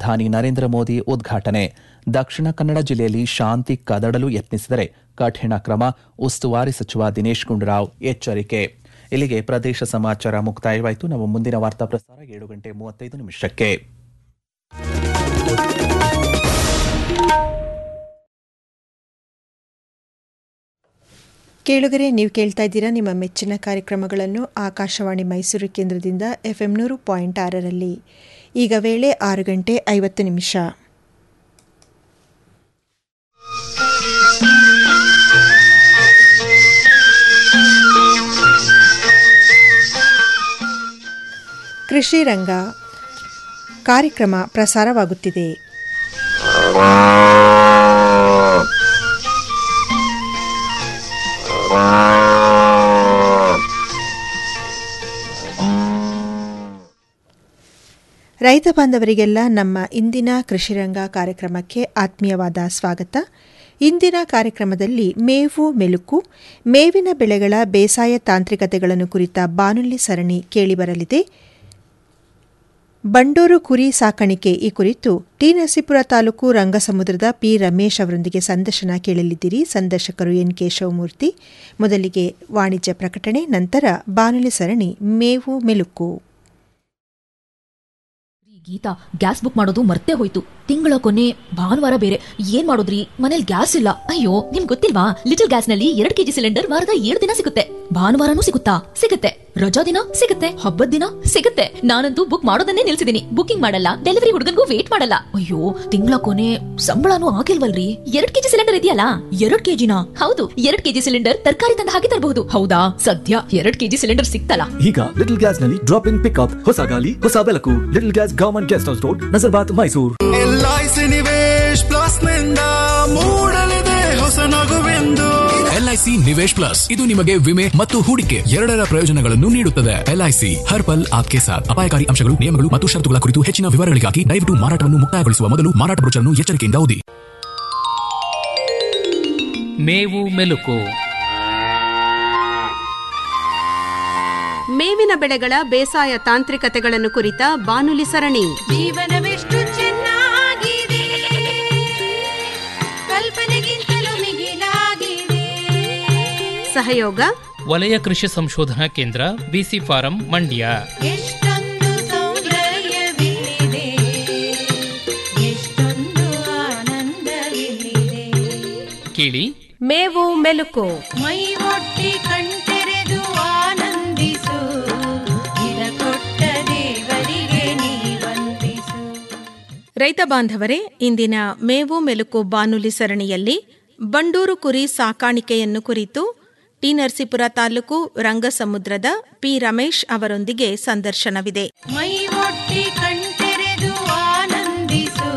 ಪ್ರಧಾನಿ ನರೇಂದ್ರ ಮೋದಿ ಉದ್ಘಾಟನೆ ದಕ್ಷಿಣ ಕನ್ನಡ ಜಿಲ್ಲೆಯಲ್ಲಿ ಶಾಂತಿ ಕದಡಲು ಯತ್ನಿಸಿದರೆ ಕಠಿಣ ಕ್ರಮ ಉಸ್ತುವಾರಿ ಸಚಿವ ದಿನೇಶ್ ಗುಂಡೂರಾವ್ ಎಚ್ಚರಿಕೆ ಇಲ್ಲಿಗೆ ಪ್ರದೇಶ ಸಮಾಚಾರ ಮುಕ್ತಾಯವಾಯಿತು ನಮ್ಮ ಮುಂದಿನ ವಾರ್ತಾ ಪ್ರಸಾರ ಏಳು ಗಂಟೆ ಮೂವತ್ತೈದು ನಿಮಿಷಕ್ಕೆ ಕೇಳುಗರೆ ನೀವು ಕೇಳ್ತಾ ಇದ್ದೀರಾ ನಿಮ್ಮ ಮೆಚ್ಚಿನ ಕಾರ್ಯಕ್ರಮಗಳನ್ನು ಆಕಾಶವಾಣಿ ಮೈಸೂರು ಕೇಂದ್ರದಿಂದ ಎಫ್ಎಂ ನೂರು ಪಾಯಿಂಟ್ ಆರರಲ್ಲಿ ಈಗ ವೇಳೆ ಆರು ಗಂಟೆ ಐವತ್ತು ನಿಮಿಷ ಕೃಷಿ ರಂಗ ಕಾರ್ಯಕ್ರಮ ಪ್ರಸಾರವಾಗುತ್ತಿದೆ ರೈತ ಬಾಂಧವರಿಗೆಲ್ಲ ನಮ್ಮ ಇಂದಿನ ಕೃಷಿರಂಗ ಕಾರ್ಯಕ್ರಮಕ್ಕೆ ಆತ್ಮೀಯವಾದ ಸ್ವಾಗತ ಇಂದಿನ ಕಾರ್ಯಕ್ರಮದಲ್ಲಿ ಮೇವು ಮೆಲುಕು ಮೇವಿನ ಬೆಳೆಗಳ ಬೇಸಾಯ ತಾಂತ್ರಿಕತೆಗಳನ್ನು ಕುರಿತ ಬಾನುಲಿ ಸರಣಿ ಕೇಳಿಬರಲಿದೆ ಬಂಡೂರು ಕುರಿ ಸಾಕಾಣಿಕೆ ಈ ಕುರಿತು ಟಿ ನರಸೀಪುರ ತಾಲೂಕು ರಂಗಸಮುದ್ರದ ಪಿ ರಮೇಶ್ ಅವರೊಂದಿಗೆ ಸಂದರ್ಶನ ಕೇಳಲಿದ್ದೀರಿ ಸಂದರ್ಶಕರು ಎನ್ ಕೇಶವಮೂರ್ತಿ ಮೊದಲಿಗೆ ವಾಣಿಜ್ಯ ಪ್ರಕಟಣೆ ನಂತರ ಬಾನುಲಿ ಸರಣಿ ಮೇವು ಮೆಲುಕು ಗೀತಾ ಗ್ಯಾಸ್ ಬುಕ್ ಮಾಡೋದು ಮರ್ತೇ ಹೋಯ್ತು ತಿಂಗಳ ಕೊನೆ ಭಾನುವಾರ ಬೇರೆ ಏನ್ ಮಾಡೋದ್ರಿ ಮನೇಲಿ ಗ್ಯಾಸ್ ಇಲ್ಲ ಅಯ್ಯೋ ನಿಮ್ ಗೊತ್ತಿಲ್ವಾ ಲಿಟಲ್ ಗ್ಯಾಸ್ ನಲ್ಲಿ ಎರಡ್ ಕೆಜಿ ಸಿಲಿಂಡರ್ ವಾರದ ಏಳು ದಿನ ಸಿಗುತ್ತೆ ಭಾನುವಾರನೂ ಸಿಗುತ್ತಾ ಸಿಗುತ್ತೆ ರಜಾ ದಿನ ಸಿಗುತ್ತೆ ಹಬ್ಬದ ದಿನ ಸಿಗುತ್ತೆ ನಾನಂತೂ ಬುಕ್ ಮಾಡೋದನ್ನೇ ನಿಲ್ಸಿದೀನಿ ಬುಕಿಂಗ್ ಮಾಡಲ್ಲ ಡೆಲಿವರಿ ಹುಡುಗನ್ಗೂ ವೇಟ್ ಮಾಡಲ್ಲ ಅಯ್ಯೋ ತಿಂಗಳ ಕೊನೆ ಸಂಬಳನೂ ಆಗಿಲ್ವಲ್ರಿ ಎರಡ್ ಕೆಜಿ ಸಿಲಿಂಡರ್ ಇದೆಯಲ್ಲ ಎರಡ್ ಕೆಜಿನ ಹೌದು ಎರಡ್ ಕೆಜಿ ಸಿಲಿಂಡರ್ ತರಕಾರಿ ತಂದ ಹಾಗೆ ತರಬಹುದು ಹೌದಾ ಸದ್ಯ ಎರಡ್ ಕೆಜಿ ಸಿಲಿಂಡರ್ ಸಿಕ್ತಲ್ಲ ಈಗ ಲಿಟಲ್ ಗ್ಯಾಸ್ ನಲ್ಲಿ ಡ್ರಾಪ್ ಇನ್ ಪಿಕ್ಅಪ್ ಹೊಸ ಗಾಲಿ ಹೊಸ ಬೆಳಕು little gas government guest house road Nazarbad Mysuru LIC Nivesh plus ನಿಂದ ಮೂಡಲಿದೆ ಹೊಸ ನಗುವೆಂದು ಎಲ್ಐಸಿ ನಿವೇಶ್ ಪ್ಲಸ್ ಇದು ನಿಮಗೆ ವಿಮೆ ಮತ್ತು ಹೂಡಿಕೆ ಎರಡರ ಪ್ರಯೋಜನಗಳನ್ನು ನೀಡುತ್ತದೆ ಎಲ್ಐಸಿ ಹರ್ ಪಲ್ ಆಪ್ಕೆ ಸಾಥ್ ಅಪಾಯಕಾರಿ ಅಂಶಗಳು ನಿಯಮಗಳು ಮತ್ತು ಷರತ್ತುಗಳ ಕುರಿತು ಹೆಚ್ಚಿನ ವಿವರಗಳಿಗಾಗಿ ದಯವಿಟ್ಟು ಮಾರಾಟವನ್ನು ಮುಕ್ತಾಯಗೊಳಿಸುವ ಮೊದಲು ಮಾರಾಟ ಬ್ರೋಚರ್ನ್ನು ಎಚ್ಚರಿಕೆಯಿಂದ ಓದಿ ಮೇವು ಮೆಲುಕು ಮೇವಿನ ಬೆಳೆಗಳ ಬೇಸಾಯ ತಾಂತ್ರಿಕತೆಗಳನ್ನು ಕುರಿತ ಬಾನುಲಿ ಸರಣಿ ಜೀವನವೆಷ್ಟು ಚೆನ್ನಾಗಿದೆ ಕಲ್ಪನೆಗಿಂತಲೂ ಮಿಗಿಲಾಗಿದೆ ಸಹಯೋಗ ವಲಯ ಕೃಷಿ ಸಂಶೋಧನಾ ಕೇಂದ್ರ ಬಿಸಿ ಫಾರಂ ಮಂಡ್ಯ ಎಷ್ಟೊಂದು ಸೌಂದರ್ಯವಿಲ್ಲಿದೆ ಎಷ್ಟೊಂದು ಆನಂದವಿಲ್ಲಿದೆ ಕೇಳಿ ಮೇವು ಮೆಲುಕು ಮೈ ಒಟ್ಟಿ ಕಣ್ತೆರೆದು ಆನಂದಿಸು ಇದ ಕೊಟ್ಟ ದೇವರಿಗೆ ನೀ ವಂದಿಸು ರೈತ ಬಾಂಧವರೇ ಇಂದಿನ ಮೇವು ಮೆಲುಕು ಬಾನುಲಿ ಸರಣಿಯಲ್ಲಿ ಬಂಡೂರು ಕುರಿ ಸಾಕಾಣಿಕೆಯನ್ನು ಕುರಿತು ಟಿ ನರಸೀಪುರ ತಾಲೂಕು ರಂಗಸಮುದ್ರದ ಪಿ ರಮೇಶ್ ಅವರೊಂದಿಗೆ ಸಂದರ್ಶನವಿದೆ ಮೈ ಒಟ್ಟಿ ಕಣ್ತೆರೆದು ಆನಂದಿಸು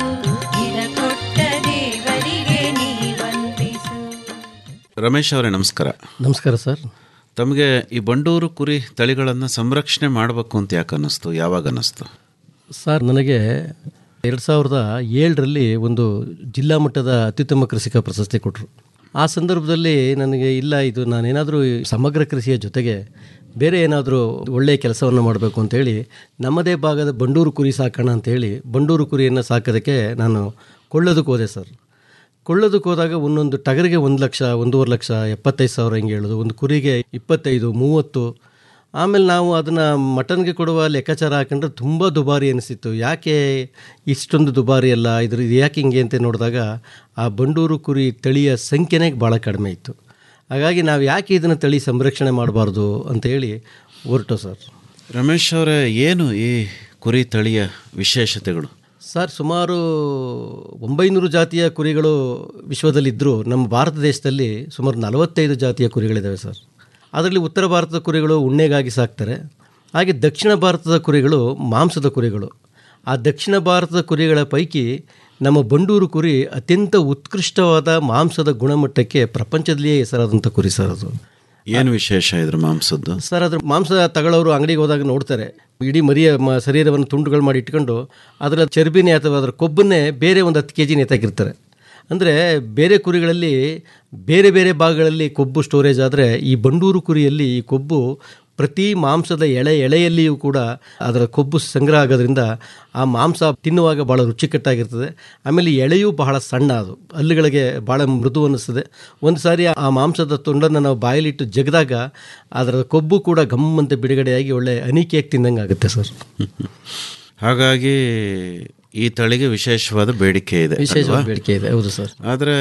ಇದ ಕೊಟ್ಟ ದೇವರಿಗೆ ನೀ ವಂದಿಸು ರಮೇಶ್ ಅವರೇ ನಮಸ್ಕಾರ ನಮಸ್ಕಾರ ಸರ್ ತಮಗೆ ಈ ಬಂಡೂರು ಕುರಿ ತಳಿಗಳನ್ನು ಸಂರಕ್ಷಣೆ ಮಾಡಬೇಕು ಅಂತ ಯಾಕೆ ಅನ್ನಿಸ್ತು ಯಾವಾಗ ಅನ್ನಿಸ್ತು ಸರ್ ನನಗೆ ಎರಡು ಸಾವಿರದ ಏಳರಲ್ಲಿ ಒಂದು ಜಿಲ್ಲಾ ಮಟ್ಟದ ಅತ್ಯುತ್ತಮ ಕೃಷಿಕ ಪ್ರಶಸ್ತಿ ಕೊಟ್ಟರು ಆ ಸಂದರ್ಭದಲ್ಲಿ ನನಗೆ ಇಲ್ಲ ಇದು ನಾನೇನಾದರೂ ಸಮಗ್ರ ಕೃಷಿಯ ಜೊತೆಗೆ ಬೇರೆ ಏನಾದರೂ ಒಳ್ಳೆಯ ಕೆಲಸವನ್ನು ಮಾಡಬೇಕು ಅಂತೇಳಿ ನಮ್ಮದೇ ಭಾಗದ ಬಂಡೂರು ಕುರಿ ಸಾಕೋಣ ಅಂತೇಳಿ ಬಂಡೂರು ಕುರಿಯನ್ನು ಸಾಕೋದಕ್ಕೆ ನಾನು ಕೊಳ್ಳೋದಕ್ಕೆ ಹೋದೆ ಸರ್ ಕೊಳ್ಳೋದಕ್ಕೆ ಹೋದಾಗ ಒಂದೊಂದು ಟಗರಿಗೆ ಒಂದು ಲಕ್ಷ ಒಂದೂವರೆ ಲಕ್ಷ ಎಪ್ಪತ್ತೈದು ಸಾವಿರ ಹಿಂಗೆ ಹೇಳೋದು ಒಂದು ಕುರಿಗೆ ಇಪ್ಪತ್ತೈದು ಮೂವತ್ತು ಆಮೇಲೆ ನಾವು ಅದನ್ನು ಮಟನ್ಗೆ ಕೊಡುವ ಲೆಕ್ಕಾಚಾರ ಹಾಕೊಂಡ್ರೆ ತುಂಬ ದುಬಾರಿ ಅನಿಸಿತ್ತು ಯಾಕೆ ಇಷ್ಟೊಂದು ದುಬಾರಿ ಅಲ್ಲ ಇದ್ರ ಇದು ಯಾಕೆ ಹಿಂಗೆ ಅಂತ ನೋಡಿದಾಗ ಆ ಬಂಡೂರು ಕುರಿ ತಳಿಯ ಸಂಖ್ಯೆನೇ ಭಾಳ ಕಡಿಮೆ ಇತ್ತು ಹಾಗಾಗಿ ನಾವು ಯಾಕೆ ಇದನ್ನು ತಳಿ ಸಂರಕ್ಷಣೆ ಮಾಡಬಾರ್ದು ಅಂತೇಳಿ ಹೊರಟು ಸರ್ ರಮೇಶ್ ಅವರೇ ಏನು ಈ ಕುರಿ ತಳಿಯ ವಿಶೇಷತೆಗಳು ಸರ್ ಸುಮಾರು ಒಂಬೈನೂರು ಜಾತಿಯ ಕುರಿಗಳು ವಿಶ್ವದಲ್ಲಿದ್ದರೂ ನಮ್ಮ ಭಾರತ ದೇಶದಲ್ಲಿ ಸುಮಾರು ನಲವತ್ತೈದು ಜಾತಿಯ ಕುರಿಗಳಿದ್ದಾವೆ ಸರ್ ಅದರಲ್ಲಿ ಉತ್ತರ ಭಾರತದ ಕುರಿಗಳು ಉಣ್ಣೆಗಾಗಿ ಸಾಕ್ತಾರೆ ಹಾಗೆ ದಕ್ಷಿಣ ಭಾರತದ ಕುರಿಗಳು ಮಾಂಸದ ಕುರಿಗಳು ಆ ದಕ್ಷಿಣ ಭಾರತದ ಕುರಿಗಳ ಪೈಕಿ ನಮ್ಮ ಬಂಡೂರು ಕುರಿ ಅತ್ಯಂತ ಉತ್ಕೃಷ್ಟವಾದ ಮಾಂಸದ ಗುಣಮಟ್ಟಕ್ಕೆ ಪ್ರಪಂಚದಲ್ಲಿಯೇ ಹೆಸರಾದಂಥ ಕುರಿ ಸರ್ ಅದು ಏನು ವಿಶೇಷ ಇದ್ರ ಮಾಂಸದ್ದು ಸರ್ ಅದ್ರ ಮಾಂಸ ತಗೊಳ್ಳೋರು ಅಂಗಡಿಗೆ ಹೋದಾಗ ನೋಡ್ತಾರೆ ಇಡೀ ಮರಿಯ ಮ ಶರೀರವನ್ನು ತುಂಡುಗಳು ಮಾಡಿ ಇಟ್ಕೊಂಡು ಅದರ ಚರ್ಬಿನೇ ಅಥವಾ ಅದರ ಕೊಬ್ಬನ್ನೇ ಬೇರೆ ಒಂದು ಹತ್ತು ಕೆ ಜಿ ನೇತಾಕಿರ್ತಾರೆ ಅಂದರೆ ಬೇರೆ ಕುರಿಗಳಲ್ಲಿ ಬೇರೆ ಬೇರೆ ಭಾಗಗಳಲ್ಲಿ ಕೊಬ್ಬು ಸ್ಟೋರೇಜ್ ಆದರೆ ಈ ಬಂಡೂರು ಕುರಿಯಲ್ಲಿ ಈ ಕೊಬ್ಬು ಪ್ರತಿ ಮಾಂಸದ ಎಳೆ ಎಳೆಯಲ್ಲಿಯೂ ಕೂಡ ಅದರ ಕೊಬ್ಬು ಸಂಗ್ರಹ ಆಗೋದ್ರಿಂದ ಆ ಮಾಂಸ ತಿನ್ನುವಾಗ ಭಾಳ ರುಚಿಕಟ್ಟಾಗಿರ್ತದೆ ಆಮೇಲೆ ಎಳೆಯೂ ಬಹಳ ಸಣ್ಣ ಅದು ಹಲ್ಲುಗಳಿಗೆ ಭಾಳ ಮೃದು ಅನ್ನಿಸ್ತದೆ ಒಂದು ಸಾರಿ ಆ ಮಾಂಸದ ತುಂಡನ್ನು ನಾವು ಬಾಯಲ್ಲಿಟ್ಟು ಜಗದಾಗ ಅದರ ಕೊಬ್ಬು ಕೂಡ ಗಮ್ಮಂತೆ ಬಿಡುಗಡೆಯಾಗಿ ಒಳ್ಳೆ ಅನಿಕೆಯಾಗಿ ತಿಂದಂಗೆ ಆಗುತ್ತೆ ಸರ್ ಹಾಗಾಗಿ ಈ ತಳಿಗೆ ವಿಶೇಷವಾದ ಬೇಡಿಕೆ ಇದೆ ವಿಶೇಷವಾದ ಅಲ್ವಾ? ಬೇಡಿಕೆ ಇದೆ ಹೌದು ಸರ್ ಆದರೆ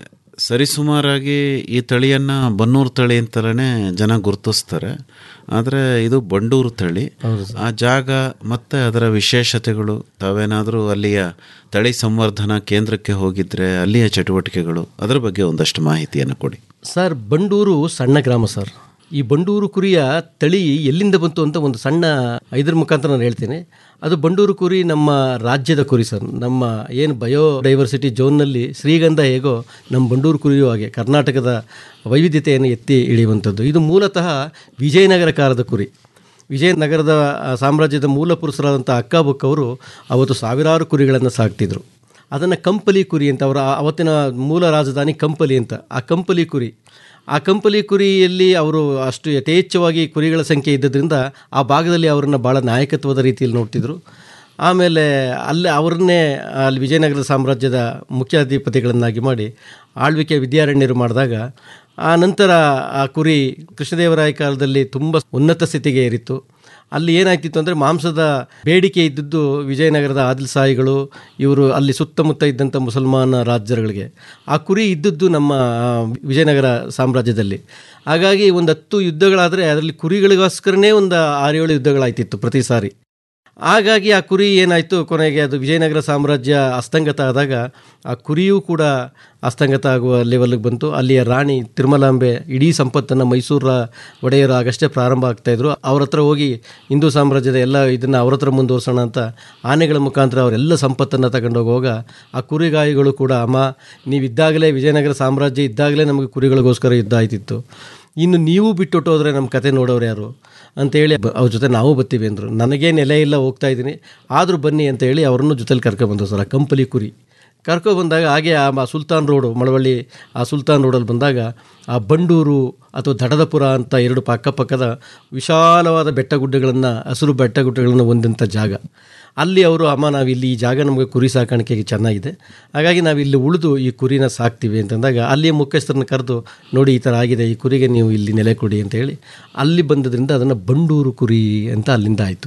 ಸರಿಸುಮಾರಾಗಿ ಈ ತಳಿಯನ್ನ ಬನ್ನೂರು ತಳಿ ಅಂತಲೇ ಜನ ಗುರುತಿಸ್ತಾರೆ ಆದರೆ ಇದು ಬಂಡೂರು ತಳಿ ಆ ಜಾಗ ಮತ್ತೆ ಅದರ ವಿಶೇಷತೆಗಳು ತಾವೇನಾದರೂ ಅಲ್ಲಿಯ ತಳಿ ಸಂವರ್ಧನಾ ಕೇಂದ್ರಕ್ಕೆ ಹೋಗಿದ್ರೆ ಅಲ್ಲಿಯ ಚಟುವಟಿಕೆಗಳು ಅದರ ಬಗ್ಗೆ ಒಂದಷ್ಟು ಮಾಹಿತಿಯನ್ನು ಕೊಡಿ ಸರ್ ಬಂಡೂರು ಸಣ್ಣ ಗ್ರಾಮ ಸರ್ ಈ ಬಂಡೂರು ಕುರಿಯ ತಳಿ ಎಲ್ಲಿಂದ ಬಂತು ಅಂತ ಒಂದು ಸಣ್ಣ ಇದ್ರ ಮುಖಾಂತರ ನಾನು ಹೇಳ್ತೀನಿ ಅದು ಬಂಡೂರು ಕುರಿ ನಮ್ಮ ರಾಜ್ಯದ ಕುರಿ ಸರ್ ನಮ್ಮ ಏನು ಬಯೋಡೈವರ್ಸಿಟಿ ಝೋನ್ನಲ್ಲಿ ಶ್ರೀಗಂಧ ಹೇಗೋ ನಮ್ಮ ಬಂಡೂರು ಕುರಿಯೂ ಹಾಗೆ ಕರ್ನಾಟಕದ ವೈವಿಧ್ಯತೆಯನ್ನು ಎತ್ತಿ ಇಳಿಯುವಂಥದ್ದು ಇದು ಮೂಲತಃ ವಿಜಯನಗರ ಕಾಲದ ಕುರಿ ವಿಜಯನಗರದ ಆ, ಸಾಮ್ರಾಜ್ಯದ ಮೂಲ ಪುರುಷರಾದಂಥ ಅಕ್ಕಾಬುಕ್ ಅವರು ಅವತ್ತು ಸಾವಿರಾರು ಕುರಿಗಳನ್ನು ಸಾಕ್ತಿದ್ರು ಅದನ್ನು ಕಂಪಲಿ ಕುರಿ ಅಂತ ಅವರ ಅವತ್ತಿನ ಮೂಲ ರಾಜಧಾನಿ ಕಂಪಲಿ ಅಂತ ಆ ಕಂಪಲಿ ಕುರಿ ಆ ಕಂಪಲಿ ಕುರಿಯಲ್ಲಿ ಅವರು ಅಷ್ಟು ಯಥೇಚ್ಛವಾಗಿ ಕುರಿಗಳ ಸಂಖ್ಯೆ ಇದ್ದದ್ರಿಂದ ಆ ಭಾಗದಲ್ಲಿ ಅವರನ್ನು ಭಾಳ ನಾಯಕತ್ವದ ರೀತಿಯಲ್ಲಿ ನೋಡ್ತಿದ್ರು ಆಮೇಲೆ ಅಲ್ಲಿ ಅವರನ್ನೇ ಅಲ್ಲಿ ವಿಜಯನಗರ ಸಾಮ್ರಾಜ್ಯದ ಮುಖ್ಯಾಧಿಪತಿಗಳನ್ನಾಗಿ ಮಾಡಿ ಆಳ್ವಿಕೆ ವಿದ್ಯಾರಣ್ಯರು ಮಾಡಿದಾಗ ಆ ನಂತರ ಆ ಕುರಿ ಕೃಷ್ಣದೇವರಾಯ ಕಾಲದಲ್ಲಿ ತುಂಬ ಉನ್ನತ ಸ್ಥಿತಿಗೆ ಏರಿತ್ತು ಅಲ್ಲಿ ಏನಾಗ್ತಿತ್ತು ಅಂದರೆ ಮಾಂಸದ ಬೇಡಿಕೆ ಇದ್ದದ್ದು ವಿಜಯನಗರದ ಆದಿಲ್ ಸಾಯಿಗಳು ಇವರು ಅಲ್ಲಿ ಸುತ್ತಮುತ್ತ ಇದ್ದಂಥ ಮುಸಲ್ಮಾನ ರಾಜ್ಯಗಳಿಗೆ ಆ ಕುರಿ ಇದ್ದದ್ದು ನಮ್ಮ ಆ, ವಿಜಯನಗರ ಸಾಮ್ರಾಜ್ಯದಲ್ಲಿ ಹಾಗಾಗಿ ಒಂದು ಹತ್ತು ಯುದ್ಧಗಳಾದರೆ ಅದರಲ್ಲಿ ಕುರಿಗಳಿಗೋಸ್ಕರನೇ ಒಂದು ಆರೇಳು ಯುದ್ಧಗಳಾಯ್ತಿತ್ತು ಪ್ರತಿ ಸಾರಿ ಹಾಗಾಗಿ ಆ ಕುರಿ ಏನಾಯಿತು ಕೊನೆಗೆ ಅದು ವಿಜಯನಗರ ಸಾಮ್ರಾಜ್ಯ ಅಸ್ತಂಗತ ಆದಾಗ ಆ ಕುರಿಯೂ ಕೂಡ ಅಸ್ತಂಗತ ಆಗುವ ಲೆವೆಲ್ಗೆ ಬಂತು ಅಲ್ಲಿಯ ರಾಣಿ ತಿರುಮಲಾಂಬೆ ಇಡೀ ಸಂಪತ್ತನ್ನು ಮೈಸೂರ ಒಡೆಯರು ಆಗಷ್ಟೇ ಪ್ರಾರಂಭ ಆಗ್ತಾಯಿದ್ರು ಅವ್ರ ಹತ್ರ ಹೋಗಿ ಹಿಂದೂ ಸಾಮ್ರಾಜ್ಯದ ಎಲ್ಲ ಇದನ್ನು ಅವ್ರ ಹತ್ರ ಮುಂದುವರ್ಸೋಣ ಅಂತ ಆನೆಗಳ ಮುಖಾಂತರ ಅವರೆಲ್ಲ ಸಂಪತ್ತನ್ನು ತಗೊಂಡು ಹೋಗುವಾಗ ಆ ಕುರಿಗಾಯಿಗಳು ಕೂಡ ಅಮ್ಮ ನೀವಿದ್ದಾಗಲೇ ವಿಜಯನಗರ ಸಾಮ್ರಾಜ್ಯ ಇದ್ದಾಗಲೇ ನಮಗೆ ಕುರಿಗಳಿಗೋಸ್ಕರ ಯುದ್ಧ ಆಯ್ತಿತ್ತು ಇನ್ನು ನೀವು ಬಿಟ್ಟು ಹೋದರೆ ನಮ್ಮ ಕತೆ ನೋಡೋರು ಯಾರು ಅಂತೇಳಿ ಬ- ಅವ್ರ ಜೊತೆ ನಾವು ಬರ್ತೀವಿ ಅಂದರು ನನಗೇ ನೆಲೆ ಇಲ್ಲ ಹೋಗ್ತಾ ಇದ್ದೀನಿ ಆದರೂ ಬನ್ನಿ ಅಂತ ಹೇಳಿ ಅವ್ರನ್ನು ಜೊತೆಲಿ ಕರ್ಕೊಬಂದರು ಸರ್ ಆ ಕಂಪಲಿ ಕುರಿ ಕರ್ಕೊಬಂದಾಗ ಹಾಗೆ ಆ ಮ- ಸುಲ್ತಾನ್ ರೋಡು ಮಳವಳ್ಳಿ ಆ ಸುಲ್ತಾನ್ ರೋಡಲ್ಲಿ ಬಂದಾಗ ಆ ಬಂಡೂರು ಅಥವಾ ದಡದಪುರ ಅಂತ ಎರಡು ಪ- ಅಕ್ಕಪಕ್ಕದ ವಿಶಾಲವಾದ ಬೆಟ್ಟ ಗುಡ್ಡಗಳನ್ನು ಹಸಿರು ಬೆಟ್ಟ ಗುಡ್ಡಗಳನ್ನು ಹೊಂದಂಥ ಜಾಗ ಅಲ್ಲಿ ಅವರು ಅಮ್ಮ ನಾವು ಇಲ್ಲಿ ಈ ಜಾಗ ನಮಗೆ ಕುರಿ ಸಾಕಾಣಿಕೆಗೆ ಚೆನ್ನಾಗಿದೆ ಹಾಗಾಗಿ ನಾವು ಇಲ್ಲಿ ಉಳಿದು ಈ ಕುರಿನ ಸಾಕ್ತೀವಿ ಅಂತಂದಾಗ ಅಲ್ಲಿಯ ಮುಖ್ಯಸ್ಥರನ್ನ ಕರೆದು ನೋಡಿ ಈ ಥರ ಆಗಿದೆ ಈ ಕುರಿಗೆ ನೀವು ಇಲ್ಲಿ ನೆಲೆ ಕೊಡಿ ಅಂತ ಹೇಳಿ ಅಲ್ಲಿ ಬಂದದ್ರಿಂದ ಅದನ್ನು ಬಂಡೂರು ಕುರಿ ಅಂತ ಅಲ್ಲಿಂದ ಆಯಿತು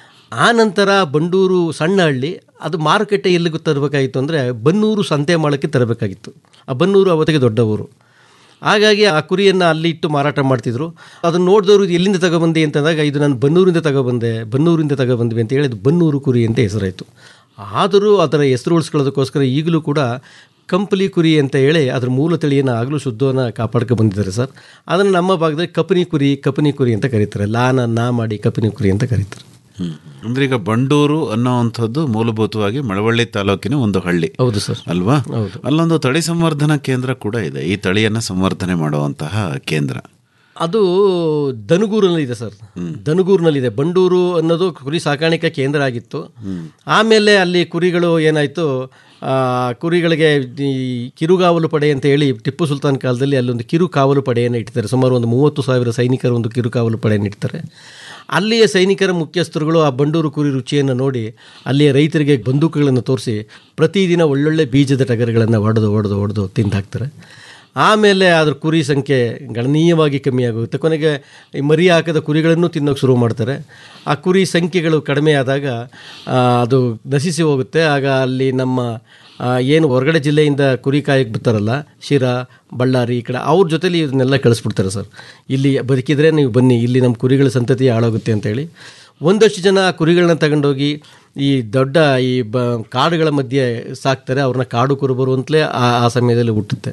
ಆ ನಂತರ ಬಂಡೂರು ಸಣ್ಣ ಹಳ್ಳಿ ಅದು ಮಾರುಕಟ್ಟೆ ಎಲ್ಲಿಗೂ ತರಬೇಕಾಗಿತ್ತು ಅಂದರೆ ಬನ್ನೂರು ಸಂತೆ ಮಾಡೋಕ್ಕೆ ತರಬೇಕಾಗಿತ್ತು ಆ ಬನ್ನೂರು ಅವತ್ತಿಗೆ ದೊಡ್ಡ ಊರು ಹಾಗಾಗಿ ಆ ಕುರಿಯನ್ನು ಅಲ್ಲಿ ಇಟ್ಟು ಮಾರಾಟ ಮಾಡ್ತಿದ್ರು ಅದನ್ನು ನೋಡಿದವರು ಇದು ಎಲ್ಲಿಂದ ತಗೊಬಂದೆ ಅಂತಂದಾಗ ಇದು ನಾನು ಬನ್ನೂರಿಂದ ತಗೊಬಂದೆ ಬನ್ನೂರಿಂದ ತಗೊಬಂದ್ವಿ ಅಂತ ಹೇಳಿ ಅದು ಬನ್ನೂರು ಕುರಿ ಅಂತ ಹೆಸರಾಯಿತು ಆದರೂ ಅದರ ಹೆಸರು ಉಳಿಸ್ಕೊಳ್ಳೋದಕ್ಕೋಸ್ಕರ ಈಗಲೂ ಕೂಡ ಕಂಪಲಿ ಕುರಿ ಅಂತ ಹೇಳಿ ಅದರ ಮೂಲ ತಳಿಯನ್ನು ಆಗಲೂ ಶುದ್ಧವನ್ನು ಕಾಪಾಡ್ಕೊ ಬಂದಿದ್ದಾರೆ ಸರ್ ಅದನ್ನು ನಮ್ಮ ಭಾಗದಲ್ಲಿ ಕಪನಿ ಕುರಿ ಕಪನಿ ಕುರಿ ಅಂತ ಕರೀತಾರೆ ಲಾನ ನಾ ಮಾಡಿ ಕಪನಿ ಕುರಿ ಅಂತ ಕರೀತಾರೆ ಹ್ಮ್. ಅಂದ್ರೆ ಈಗ ಬಂಡೂರು ಅನ್ನೋವಂಥದ್ದು ಮೂಲಭೂತವಾಗಿ ಮಳವಳ್ಳಿ ತಾಲೂಕಿನ ಒಂದು ಹಳ್ಳಿ ಹೌದು ಸರ್ ಅಲ್ವಾ ಹೌದು. ಅಲ್ಲೊಂದು ತಳಿ ಸಂವರ್ಧನಾ ಕೇಂದ್ರ ಕೂಡ ಇದೆ ಈ ತಳಿಯನ್ನ ಸಂವರ್ಧನೆ ಮಾಡುವಂತಹ ಕೇಂದ್ರ ಅದು ದನಗೂರಿನಲ್ಲಿದೆ ಸರ್ ದನಗೂರಿನಲ್ಲಿದೆ ಬಂಡೂರು ಅನ್ನೋದು ಕುರಿ ಸಾಕಾಣಿಕೆ ಕೇಂದ್ರ ಆಗಿತ್ತು ಆಮೇಲೆ ಅಲ್ಲಿ ಕುರಿಗಳು ಏನಾಯಿತು ಕುರಿಗಳಿಗೆ ಈ ಕಿರುಗಾವಲು ಪಡೆ ಅಂತ ಹೇಳಿ ಟಿಪ್ಪು ಸುಲ್ತಾನ್ ಕಾಲದಲ್ಲಿ ಅಲ್ಲೊಂದು ಕಿರು ಕಾವಲು ಪಡೆಯನ್ನು ಇಡ್ತಾರೆ ಸುಮಾರು ಒಂದು ಮೂವತ್ತು ಸಾವಿರ ಸೈನಿಕರ ಒಂದು ಕಿರುಕಾವಲು ಪಡೆಯನ್ನು ಇಡ್ತಾರೆ ಅಲ್ಲಿಯ ಸೈನಿಕರ ಮುಖ್ಯಸ್ಥರುಗಳು ಆ ಬಂಡೂರು ಕುರಿ ರುಚಿಯನ್ನು ನೋಡಿ ಅಲ್ಲಿಯ ರೈತರಿಗೆ ಬಂದೂಕುಗಳನ್ನು ತೋರಿಸಿ ಪ್ರತಿದಿನ ಒಳ್ಳೊಳ್ಳೆ ಬೀಜದ ಟಗರುಗಳನ್ನು ಒಡೆದು ಒಡೆದು ಒಡೆದು ತಿಂದಾಕ್ತಾರೆ ಆಮೇಲೆ ಅದ್ರ ಕುರಿ ಸಂಖ್ಯೆ ಗಣನೀಯವಾಗಿ ಕಮ್ಮಿ ಆಗುತ್ತೆ ಕೊನೆಗೆ ಈ ಮರಿ ಹಾಕದ ಕುರಿಗಳನ್ನು ತಿನ್ನೋಕೆ ಶುರು ಮಾಡ್ತಾರೆ ಆ ಕುರಿ ಸಂಖ್ಯೆಗಳು ಕಡಿಮೆ ಆದಾಗ ಆ, ಅದು ನಶಿಸಿ ಹೋಗುತ್ತೆ ಆಗ ಅಲ್ಲಿ ನಮ್ಮ ಆ, ಏನು ಹೊರಗಡೆ ಜಿಲ್ಲೆಯಿಂದ ಕುರಿ ಕಾಯಕ್ಕೆ ಬರ್ತಾರಲ್ಲ ಶಿರಾ ಬಳ್ಳಾರಿ ಈ ಕಡೆ ಅವ್ರ ಜೊತೆಲಿ ಇದನ್ನೆಲ್ಲ ಕಳಿಸ್ಬಿಡ್ತಾರೆ ಸರ್ ಇಲ್ಲಿ ಬದುಕಿದ್ರೆ ನೀವು ಬನ್ನಿ ಇಲ್ಲಿ ನಮ್ಮ ಕುರಿಗಳ ಸಂತತಿ ಹಾಳಾಗುತ್ತೆ ಅಂತೇಳಿ ಒಂದಷ್ಟು ಜನ ಆ ಕುರಿಗಳನ್ನ ತಗೊಂಡೋಗಿ ಈ ದೊಡ್ಡ ಈ ಬ ಕಾಡುಗಳ ಮಧ್ಯೆ ಸಾಕ್ತಾರೆ ಅವ್ರನ್ನ ಕಾಡು ಕುರುಬರು ಅಂತಲೇ ಆ ಆ ಸಮಯದಲ್ಲಿ ಹುಟ್ಟುತ್ತೆ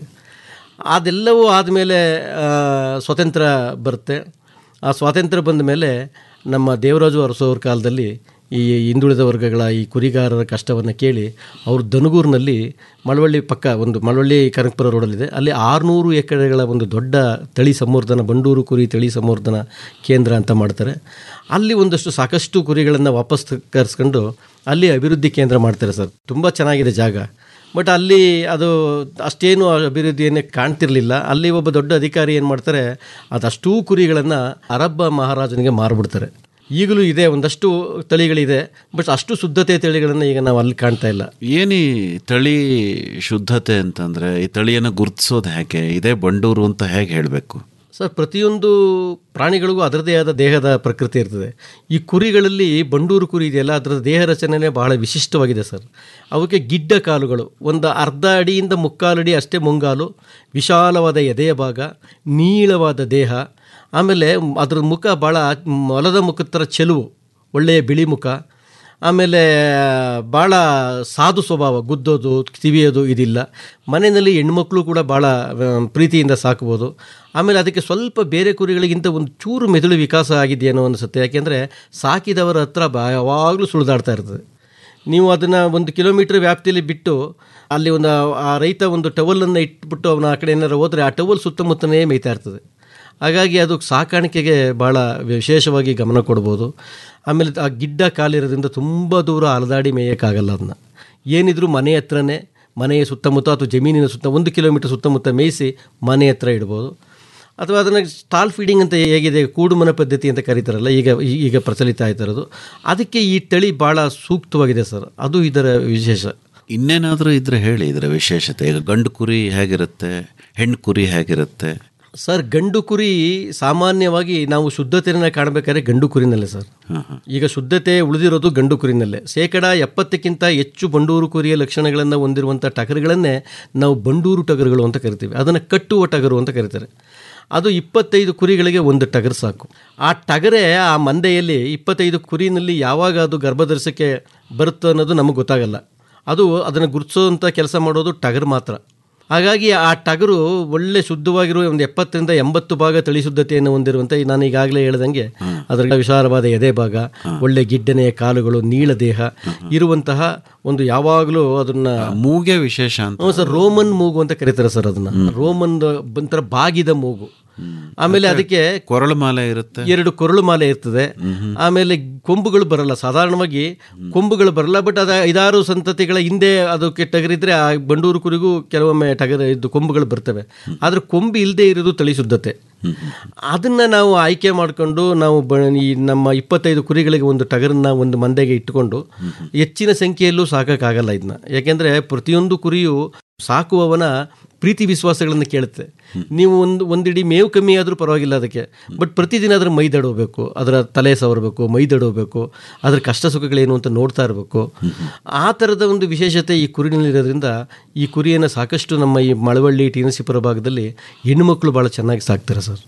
ಅದೆಲ್ಲವೂ ಆದಮೇಲೆ ಸ್ವಾತಂತ್ರ್ಯ ಬರುತ್ತೆ ಆ ಸ್ವಾತಂತ್ರ್ಯ ಬಂದ ಮೇಲೆ ನಮ್ಮ ದೇವರಾಜು ಅರಸೋವ್ರ ಕಾಲದಲ್ಲಿ ಈ ಹಿಂದುಳಿದ ವರ್ಗಗಳ ಈ ಕುರಿಗಾರರ ಕಷ್ಟವನ್ನು ಕೇಳಿ ಅವರು ದನಗೂರಿನಲ್ಲಿ ಮಳವಳ್ಳಿ ಪಕ್ಕ ಒಂದು ಮಳವಳ್ಳಿ ಕನಕಪುರ ರೋಡಲ್ಲಿದೆ ಅಲ್ಲಿ ಆರುನೂರು ಎಕರೆಗಳ ಒಂದು ದೊಡ್ಡ ತಳಿ ಸಂವರ್ಧನ ಬಂಡೂರು ಕುರಿ ತಳಿ ಸಂವರ್ಧನ ಕೇಂದ್ರ ಅಂತ ಮಾಡ್ತಾರೆ ಅಲ್ಲಿ ಒಂದಷ್ಟು ಸಾಕಷ್ಟು ಕುರಿಗಳನ್ನು ವಾಪಸ್ ಕರೆಸ್ಕೊಂಡು ಅಲ್ಲಿ ಅಭಿವೃದ್ಧಿ ಕೇಂದ್ರ ಮಾಡ್ತಾರೆ ಸರ್ ತುಂಬ ಚೆನ್ನಾಗಿದೆ ಜಾಗ ಬಟ್ ಅಲ್ಲಿ ಅದು ಅಷ್ಟೇನು ಅಭಿವೃದ್ಧಿಯನ್ನು ಕಾಣ್ತಿರ್ಲಿಲ್ಲ ಅಲ್ಲಿ ಒಬ್ಬ ದೊಡ್ಡ ಅಧಿಕಾರಿ ಏನು ಮಾಡ್ತಾರೆ ಅದಷ್ಟೂ ಕುರಿಗಳನ್ನು ಅರಬ್ಬ ಮಹಾರಾಜನಿಗೆ ಮಾರ್ಬಿಡ್ತಾರೆ ಈಗಲೂ ಇದೆ ಒಂದಷ್ಟು ತಳಿಗಳಿದೆ ಬಟ್ ಅಷ್ಟು ಶುದ್ಧತೆ ತಳಿಗಳನ್ನು ಈಗ ನಾವು ಅಲ್ಲಿ ಕಾಣ್ತಾ ಇಲ್ಲ ಏನಿ ತಳಿ ಶುದ್ಧತೆ ಅಂತಂದ್ರೆ ಈ ತಳಿಯನ್ನು ಗುರುತಿಸೋದು ಹೇಗೆ ಇದೇ ಬಂಡೂರು ಅಂತ ಹೇಗೆ ಹೇಳಬೇಕು ಸರ್ ಪ್ರತಿಯೊಂದು ಪ್ರಾಣಿಗಳಿಗೂ ಅದರದೇ ಆದ ದೇಹದ ಪ್ರಕೃತಿ ಇರ್ತದೆ ಈ ಕುರಿಗಳಲ್ಲಿ ಬಂಡೂರು ಕುರಿ ಇದೆಯಲ್ಲ ಅದರ ದೇಹ ರಚನೆ ಬಹಳ ವಿಶಿಷ್ಟವಾಗಿದೆ ಸರ್ ಅವಕ್ಕೆ ಗಿಡ್ಡ ಕಾಲುಗಳು ಒಂದು ಅರ್ಧ ಅಡಿಯಿಂದ ಮುಕ್ಕಾಲು ಅಡಿ ಅಷ್ಟೇ ಮುಂಗಾಲು ವಿಶಾಲವಾದ ಎದೆಯ ಭಾಗ ನೀಳವಾದ ದೇಹ ಆಮೇಲೆ ಅದರ ಮುಖ ಭಾಳ ಮೊಲದ ಮುಖದ ಥರ ಚೆಲುವು ಒಳ್ಳೆಯ ಬಿಳಿ ಮುಖ ಆಮೇಲೆ ಭಾಳ ಸಾಧು ಸ್ವಭಾವ ಗುದ್ದೋದು ತಿವಿಯೋದು ಇದಿಲ್ಲ ಮನೆಯಲ್ಲಿ ಹೆಣ್ಮಕ್ಳು ಕೂಡ ಭಾಳ ಆ, ಪ್ರೀತಿಯಿಂದ ಸಾಕ್ಬೋದು ಆಮೇಲೆ ಅದಕ್ಕೆ ಸ್ವಲ್ಪ ಬೇರೆ ಕುರಿಗಳಿಗಿಂತ ಒಂದು ಚೂರು ಮೆದುಳು ವಿಕಾಸ ಆಗಿದೆಯೇನೋ ಅನಿಸುತ್ತೆ ಯಾಕೆಂದರೆ ಸಾಕಿದವರ ಹತ್ರ ಬಾ ಯಾವಾಗಲೂ ಸುಳಿದಾಡ್ತಾ ಇರ್ತದೆ ನೀವು ಅದನ್ನು ಒಂದು ಕಿಲೋಮೀಟರ್ ವ್ಯಾಪ್ತಿಯಲ್ಲಿ ಬಿಟ್ಟು ಅಲ್ಲಿ ಒಂದು ಆ ರೈತ ಒಂದು ಟವಲನ್ನು ಇಟ್ಬಿಟ್ಟು ಅವನ ಆ ಕಡೆ ಏನಾರು ಹೋದರೆ ಆ ಟವಲ್ ಸುತ್ತಮುತ್ತನೇ ಮೇಯ್ತಾ ಇರ್ತದೆ ಹಾಗಾಗಿ ಅದು ಸಾಕಾಣಿಕೆಗೆ ಭಾಳ ವಿಶೇಷವಾಗಿ ಗಮನ ಕೊಡ್ಬೋದು ಆಮೇಲೆ ಆ ಗಿಡ್ಡ ಕಾಲಿರೋದ್ರಿಂದ ತುಂಬ ದೂರ ಅಲದಾಡಿ ಮೇಯೋಕ್ಕಾಗಲ್ಲ ಅದನ್ನ ಏನಿದ್ರು ಮನೆ ಹತ್ರನೇ ಮನೆಯ ಸುತ್ತಮುತ್ತ ಅಥವಾ ಜಮೀನಿನ ಸುತ್ತ ಒಂದು ಕಿಲೋಮೀಟರ್ ಸುತ್ತಮುತ್ತ ಮೇಯಿಸಿ ಮನೆ ಹತ್ರ ಇಡ್ಬೋದು ಅಥವಾ ಅದನ್ನು ಸ್ಟಾಲ್ ಫೀಡಿಂಗ್ ಅಂತ ಹೇಗಿದೆ ಕೂಡುಮನ ಪದ್ಧತಿ ಅಂತ ಕರೀತಾರಲ್ಲ ಈಗ ಈಗ ಪ್ರಚಲಿತ ಆಯ್ತಾ ಇರೋದು ಅದಕ್ಕೆ ಈ ತಳಿ ಭಾಳ ಸೂಕ್ತವಾಗಿದೆ ಸರ್ ಅದು ಇದರ ವಿಶೇಷ ಇನ್ನೇನಾದರೂ ಇದ್ರೆ ಹೇಳಿ ಇದರ ವಿಶೇಷತೆ ಈಗ ಗಂಡು ಕುರಿ ಹೇಗಿರುತ್ತೆ ಹೆಣ್ಣು ಕುರಿ ಹೇಗಿರುತ್ತೆ ಸರ್ ಗಂಡು ಕುರಿ ಸಾಮಾನ್ಯವಾಗಿ ನಾವು ಶುದ್ಧತೆಯನ್ನು ಕಾಣಬೇಕಾದ್ರೆ ಗಂಡು ಕುರಿನಲ್ಲೇ ಸರ್ ಈಗ ಶುದ್ಧತೆ ಉಳಿದಿರೋದು ಗಂಡು ಕುರಿನಲ್ಲೇ ಶೇಕಡ ಎಪ್ಪತ್ತಕ್ಕಿಂತ ಹೆಚ್ಚು ಬಂಡೂರು ಕುರಿಯ ಲಕ್ಷಣಗಳನ್ನು ಹೊಂದಿರುವಂಥ ಟಗರುಗಳನ್ನೇ ನಾವು ಬಂಡೂರು ಟಗರುಗಳು ಅಂತ ಕರಿತೀವಿ ಅದನ್ನು ಕಟ್ಟುವ ಟಗರು ಅಂತ ಕರೀತಾರೆ ಅದು ಇಪ್ಪತ್ತೈದು ಕುರಿಗಳಿಗೆ ಒಂದು ಟಗರು ಸಾಕು ಆ ಟಗರೇ ಆ ಮಂದೆಯಲ್ಲಿ ಇಪ್ಪತ್ತೈದು ಕುರಿನಲ್ಲಿ ಯಾವಾಗ ಅದು ಗರ್ಭಧರಿಸಕ್ಕೆ ಬರುತ್ತೋ ಅನ್ನೋದು ನಮಗೆ ಗೊತ್ತಾಗಲ್ಲ ಅದು ಅದನ್ನು ಗುರುತಿಸೋಂಥ ಕೆಲಸ ಮಾಡೋದು ಟಗರು ಮಾತ್ರ ಹಾಗಾಗಿ ಆ ಟಗರು ಒಳ್ಳೆ ಶುದ್ಧವಾಗಿರುವ ಒಂದು ಎಪ್ಪತ್ತರಿಂದ ಎಂಬತ್ತು ಭಾಗ ತಳಿ ಶುದ್ಧತೆಯನ್ನು ಹೊಂದಿರುವಂಥ ಈ ನಾನು ಈಗಾಗಲೇ ಹೇಳ್ದಂಗೆ ಅದರ ವಿಶಾಲವಾದ ಎದೆ ಭಾಗ ಒಳ್ಳೆ ಗಿಡ್ಡನೆಯ ಕಾಲುಗಳು ನೀಳ ದೇಹ ಇರುವಂತಹ ಒಂದು ಯಾವಾಗಲೂ ಅದನ್ನ ಮೂಗೆ ವಿಶೇಷ ಅಂತ ಹ್ಞೂ ಸರ್ ರೋಮನ್ ಮೂಗು ಅಂತ ಕರೀತಾರೆ ಸರ್ ಅದನ್ನ ರೋಮನ್ ಒಂಥರ ಬಾಗಿದ ಮೂಗು ಆಮೇಲೆ ಅದಕ್ಕೆ ಕೊರಳು ಮಾಲೆ ಇರುತ್ತೆ ಎರಡು ಕೊರಳು ಮಾಲೆ ಇರ್ತದೆ ಆಮೇಲೆ ಕೊಂಬುಗಳು ಬರಲ್ಲ ಸಾಧಾರಣವಾಗಿ ಕೊಂಬುಗಳು ಬರಲ್ಲ ಬಟ್ ಅದು ಐದಾರು ಸಂತತಿಗಳ ಹಿಂದೆ ಅದಕ್ಕೆ ಟಗರಿದ್ರೆ ಆ ಬಂಡೂರು ಕುರಿಗೂ ಕೆಲವೊಮ್ಮೆ ಟಗರ ಇದು ಕೊಂಬುಗಳು ಬರ್ತವೆ ಆದ್ರೆ ಕೊಂಬು ಇಲ್ಲದೆ ಇರೋದು ತಳಿ ಶುದ್ಧತೆ ಅದನ್ನ ನಾವು ಆಯ್ಕೆ ಮಾಡಿಕೊಂಡು ನಾವು ಬ ಈ ನಮ್ಮ ಇಪ್ಪತ್ತೈದು ಕುರಿಗಳಿಗೆ ಒಂದು ಟಗರನ್ನ ಒಂದು ಮಂದೆಗೆ ಇಟ್ಟುಕೊಂಡು ಹೆಚ್ಚಿನ ಸಂಖ್ಯೆಯಲ್ಲೂ ಸಾಕೋಕ್ಕಾಗಲ್ಲ ಇದನ್ನ ಯಾಕೆಂದ್ರೆ ಪ್ರತಿಯೊಂದು ಕುರಿಯು ಸಾಕುವವನ ಪ್ರೀತಿ ವಿಶ್ವಾಸಗಳನ್ನು ಕೇಳುತ್ತೆ ನೀವು ಒಂದು ಒಂದಿಡಿ ಮೇವು ಕಮ್ಮಿ ಆದರೂ ಪರವಾಗಿಲ್ಲ ಅದಕ್ಕೆ ಬಟ್ ಪ್ರತಿದಿನ ಅದರ ಮೈದಡೋಬೇಕು ಅದರ ತಲೆ ಸವರಬೇಕು ಮೈದಡೋಬೇಕು ಅದರ ಕಷ್ಟ ಸುಖಗಳೇನು ಅಂತ ನೋಡ್ತಾ ಇರಬೇಕು ಆ ಥರದ ಒಂದು ವಿಶೇಷತೆ ಈ ಕುರಿನಲ್ಲಿರೋದ್ರಿಂದ ಈ ಕುರಿಯನ್ನು ಸಾಕಷ್ಟು ನಮ್ಮ ಈ ಮಳವಳ್ಳಿ ಟಿ ನರಸೀಪುರ ಭಾಗದಲ್ಲಿ ಹೆಣ್ಣುಮಕ್ಕಳು ಭಾಳ ಚೆನ್ನಾಗಿ ಸಾಕ್ತಾರೆ ಸರ್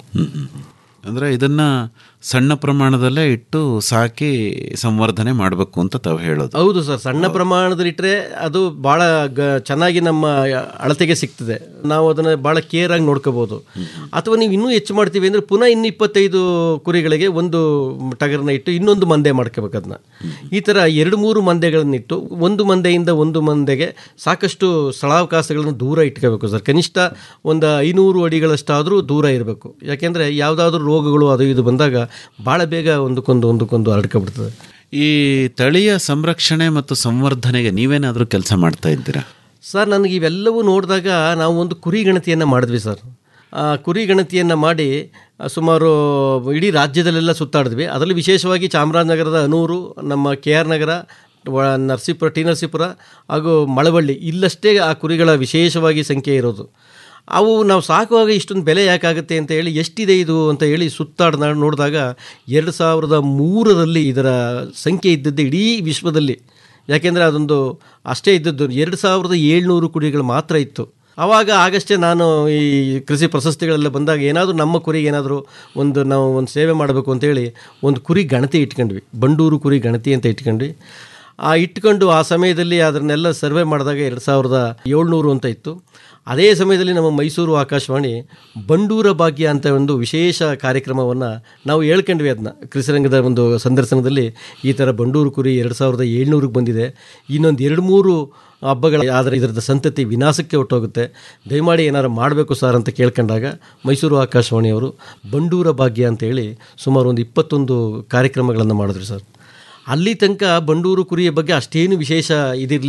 ಅಂದ್ರೆ ಇದನ್ನ ಸಣ್ಣ ಪ್ರಮಾಣದಲ್ಲೇ ಇಟ್ಟು ಸಾಕಿ ಸಂವರ್ಧನೆ ಮಾಡಬೇಕು ಅಂತ ತಾವು ಹೇಳೋದು ಹೌದು ಸರ್ ಸಣ್ಣ ಪ್ರಮಾಣದಲ್ಲಿಟ್ಟರೆ ಅದು ಭಾಳ ಗ ಚೆನ್ನಾಗಿ ನಮ್ಮ ಅಳತೆಗೆ ಸಿಗ್ತದೆ ನಾವು ಅದನ್ನು ಭಾಳ ಕೇರ್ ಆಗಿ ನೋಡ್ಕೋಬೋದು ಅಥವಾ ನೀವು ಇನ್ನೂ ಹೆಚ್ಚು ಮಾಡ್ತೀವಿ ಅಂದರೆ ಪುನಃ ಇನ್ನು ಇಪ್ಪತ್ತೈದು ಕುರಿಗಳಿಗೆ ಒಂದು ಟಗರನ್ನ ಇಟ್ಟು ಇನ್ನೊಂದು ಮಂದೆ ಮಾಡ್ಕೋಬೇಕು ಅದನ್ನ ಈ ಥರ ಎರಡು ಮೂರು ಮಂದೆಗಳನ್ನಿಟ್ಟು ಒಂದು ಮಂದೆಯಿಂದ ಒಂದು ಮಂದೆಗೆ ಸಾಕಷ್ಟು ಸ್ಥಳಾವಕಾಶಗಳನ್ನು ದೂರ ಇಟ್ಕೋಬೇಕು ಸರ್ ಕನಿಷ್ಠ ಒಂದು ಐನೂರು ಅಡಿಗಳಷ್ಟಾದರೂ ದೂರ ಇರಬೇಕು ಯಾಕೆಂದರೆ ಯಾವುದಾದ್ರೂ ರೋಗಗಳು ಅದು ಇದು ಬಂದಾಗ ಭಾಳ ಬೇಗ ಒಂದಕ್ಕೊಂದು ಒಂದಕ್ಕೊಂದು ಹರಡ್ಕೊಬಿಡ್ತದೆ ಈ ತಳಿಯ ಸಂರಕ್ಷಣೆ ಮತ್ತು ಸಂವರ್ಧನೆಗೆ ನೀವೇನಾದರೂ ಕೆಲಸ ಮಾಡ್ತಾ ಇದ್ದೀರಾ ಸರ್ ನನಗೆ ಇವೆಲ್ಲವೂ ನೋಡಿದಾಗ ನಾವು ಒಂದು ಕುರಿ ಗಣತಿಯನ್ನು ಮಾಡಿದ್ವಿ ಸರ್ ಆ ಕುರಿ ಗಣತಿಯನ್ನು ಮಾಡಿ ಆ, ಸುಮಾರು ಇಡೀ ರಾಜ್ಯದಲ್ಲೆಲ್ಲ ಸುತ್ತಾಡಿದ್ವಿ ಅದರಲ್ಲಿ ವಿಶೇಷವಾಗಿ ಚಾಮರಾಜನಗರದ ಅನೂರು ನಮ್ಮ ಕೆ ಆರ್ ನಗರ ವ- ನರಸೀಪುರ ಟಿ ನರಸೀಪುರ ಹಾಗೂ ಮಳವಳ್ಳಿ ಇಲ್ಲಷ್ಟೇ ಆ ಕುರಿಗಳ ವಿಶೇಷವಾಗಿ ಸಂಖ್ಯೆ ಇರೋದು ಅವು ನಾವು ಸಾಕುವಾಗ ಇಷ್ಟೊಂದು ಬೆಲೆ ಯಾಕಾಗುತ್ತೆ ಅಂತ ಹೇಳಿ ಎಷ್ಟಿದೆ ಇದು ಅಂತ ಹೇಳಿ ಸುತ್ತಾಡ್ ನೋಡಿದಾಗ ಎರಡು ಸಾವಿರದ ಮೂರರಲ್ಲಿ ಇದರ ಸಂಖ್ಯೆ ಇದ್ದದ್ದು ಇಡೀ ವಿಶ್ವದಲ್ಲಿ ಯಾಕೆಂದರೆ ಅದೊಂದು ಅಷ್ಟೇ ಇದ್ದದ್ದು ಎರಡು ಸಾವಿರದ ಏಳ್ನೂರು ಕುರಿಗಳು ಮಾತ್ರ ಇತ್ತು ಆವಾಗ ಆಗಷ್ಟೇ ನಾನು ಈ ಕೃಷಿ ಪ್ರಶಸ್ತಿಗಳೆಲ್ಲ ಬಂದಾಗ ಏನಾದರೂ ನಮ್ಮ ಕುರಿಗೆ ಏನಾದರೂ ಒಂದು ನಾವು ಒಂದು ಸೇವೆ ಮಾಡಬೇಕು ಅಂತೇಳಿ ಒಂದು ಕುರಿ ಗಣತಿ ಇಟ್ಕೊಂಡ್ವಿ ಬಂಡೂರು ಕುರಿ ಗಣತಿ ಅಂತ ಇಟ್ಕೊಂಡ್ವಿ ಆ ಇಟ್ಕೊಂಡು ಆ ಸಮಯದಲ್ಲಿ ಅದನ್ನೆಲ್ಲ ಸರ್ವೆ ಮಾಡಿದಾಗ ಎರಡು ಸಾವಿರದ ಏಳ್ನೂರು ಅಂತ ಇತ್ತು ಅದೇ ಸಮಯದಲ್ಲಿ ನಮ್ಮ ಮೈಸೂರು ಆಕಾಶವಾಣಿ ಬಂಡೂರ ಭಾಗ್ಯ ಅಂತ ಒಂದು ವಿಶೇಷ ಕಾರ್ಯಕ್ರಮವನ್ನು ನಾವು ಹೇಳ್ಕೊಂಡ್ವಿ ಅದನ್ನ ಕೃಷಿರಂಗದ ಒಂದು ಸಂದರ್ಶನದಲ್ಲಿ ಈ ಥರ ಬಂಡೂರು ಕುರಿ ಎರಡು ಸಾವಿರದ ಏಳ್ನೂರಿಗೆ ಬಂದಿದೆ ಇನ್ನೊಂದು ಎರಡು ಮೂರು ಹಬ್ಬಗಳ ಆದರೆ ಇದರದ ಸಂತತಿ ವಿನಾಶಕ್ಕೆ ಹೊಟ್ಟೋಗುತ್ತೆ ದಯಮಾಡಿ ಏನಾರು ಮಾಡಬೇಕು ಸರ್ ಅಂತ ಕೇಳ್ಕೊಂಡಾಗ ಮೈಸೂರು ಆಕಾಶವಾಣಿಯವರು ಬಂಡೂರ ಭಾಗ್ಯ ಅಂತೇಳಿ ಸುಮಾರು ಒಂದು ಇಪ್ಪತ್ತೊಂದು ಕಾರ್ಯಕ್ರಮಗಳನ್ನು ಮಾಡಿದ್ರು ಸರ್ ಅಲ್ಲಿ ತನಕ ಬಂಡೂರು ಕುರಿಯ ಬಗ್ಗೆ ಅಷ್ಟೇನು ವಿಶೇಷ ಇದಿರಲಿಲ್ಲ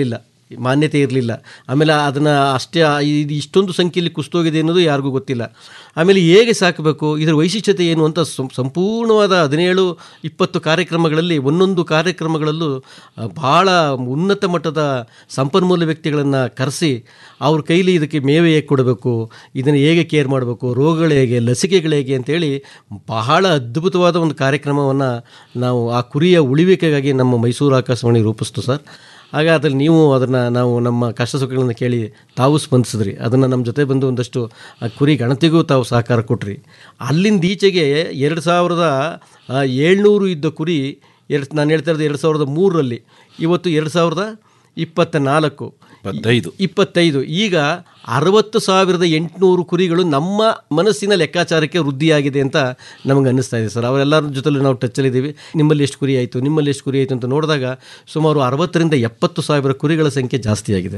ಮಾನ್ಯತೆ ಇರಲಿಲ್ಲ ಆಮೇಲೆ ಅದನ್ನು ಅಷ್ಟೇ ಇದು ಇಷ್ಟೊಂದು ಸಂಖ್ಯೆಯಲ್ಲಿ ಕುಸ್ತೋಗಿದೆ ಅನ್ನೋದು ಯಾರಿಗೂ ಗೊತ್ತಿಲ್ಲ ಆಮೇಲೆ ಹೇಗೆ ಸಾಕಬೇಕು ಇದರ ವೈಶಿಷ್ಟ್ಯತೆ ಏನು ಅಂತ ಸಂ- ಸಂಪೂರ್ಣವಾದ ಹದಿನೇಳು ಇಪ್ಪತ್ತು ಕಾರ್ಯಕ್ರಮಗಳಲ್ಲಿ ಒಂದೊಂದು ಕಾರ್ಯಕ್ರಮಗಳಲ್ಲೂ ಆ, ಭಾಳ ಉನ್ನತ ಮಟ್ಟದ ಸಂಪನ್ಮೂಲ ವ್ಯಕ್ತಿಗಳನ್ನು ಕರೆಸಿ ಅವ್ರ ಕೈಲಿ ಇದಕ್ಕೆ ಮೇವೆ ಹೇಗೆ ಕೊಡಬೇಕು ಇದನ್ನು ಹೇಗೆ ಕೇರ್ ಮಾಡಬೇಕು ರೋಗಗಳು ಹೇಗೆ ಲಸಿಕೆಗಳು ಹೇಗೆ ಅಂತೇಳಿ ಬಹಳ ಅದ್ಭುತವಾದ ಒಂದು ಕಾರ್ಯಕ್ರಮವನ್ನು ನಾವು ಆ ಕುರಿಯ ಉಳಿವಿಕೆಗಾಗಿ ನಮ್ಮ ಮೈಸೂರು ಆಕಾಶವಾಣಿ ರೂಪಿಸ್ತು ಸರ್ ಆಗ ಅದ್ರಲ್ಲಿ ನೀವು ಅದನ್ನು ನಾವು ನಮ್ಮ ಕಷ್ಟ ಸುಖಗಳನ್ನು ಕೇಳಿ ತಾವು ಸ್ಪಂದಿಸಿದ್ರಿ ಅದನ್ನು ನಮ್ಮ ಜೊತೆ ಬಂದು ಒಂದಷ್ಟು ಆ ಕುರಿ ಗಣತಿಗೂ ತಾವು ಸಹಕಾರ ಕೊಟ್ರಿ ಅಲ್ಲಿಂದ ಈಚೆಗೆ ಎರಡು ಸಾವಿರದ ಆ, ಏಳ್ನೂರು ಇದ್ದ ಕುರಿ ಎರಡು ನಾನು ಹೇಳ್ತಾ ಇರೋದು ಎರಡು ಸಾವಿರದ ಮೂರರಲ್ಲಿ ಇವತ್ತು ಎರಡು ಸಾವಿರದ ಇಪ್ಪತ್ತ ನಾಲ್ಕು ಇಪ್ಪತ್ತೈದು ಇಪ್ಪತ್ತೈದು ಈಗ ಅರವತ್ತು ಸಾವಿರದ ಎಂಟುನೂರು ಕುರಿಗಳು ನಮ್ಮ ಮನಸ್ಸಿನ ಲೆಕ್ಕಾಚಾರಕ್ಕೆ ವೃದ್ಧಿಯಾಗಿದೆ ಅಂತ ನಮಗೆ ಅನ್ನಿಸ್ತಾ ಇದೆ ಸರ್ ಅವರೆಲ್ಲರ ಜೊತೆಲೂ ನಾವು ಟಚ್ಚಲ್ಲಿದ್ದೀವಿ ನಿಮ್ಮಲ್ಲಿ ಎಷ್ಟು ಕುರಿ ಆಯಿತು ನಿಮ್ಮಲ್ಲಿ ಎಷ್ಟು ಕುರಿ ಆಯಿತು ಅಂತ ನೋಡಿದಾಗ ಸುಮಾರು ಅರವತ್ತರಿಂದ ಎಪ್ಪತ್ತು ಸಾವಿರ ಕುರಿಗಳ ಸಂಖ್ಯೆ ಜಾಸ್ತಿ ಆಗಿದೆ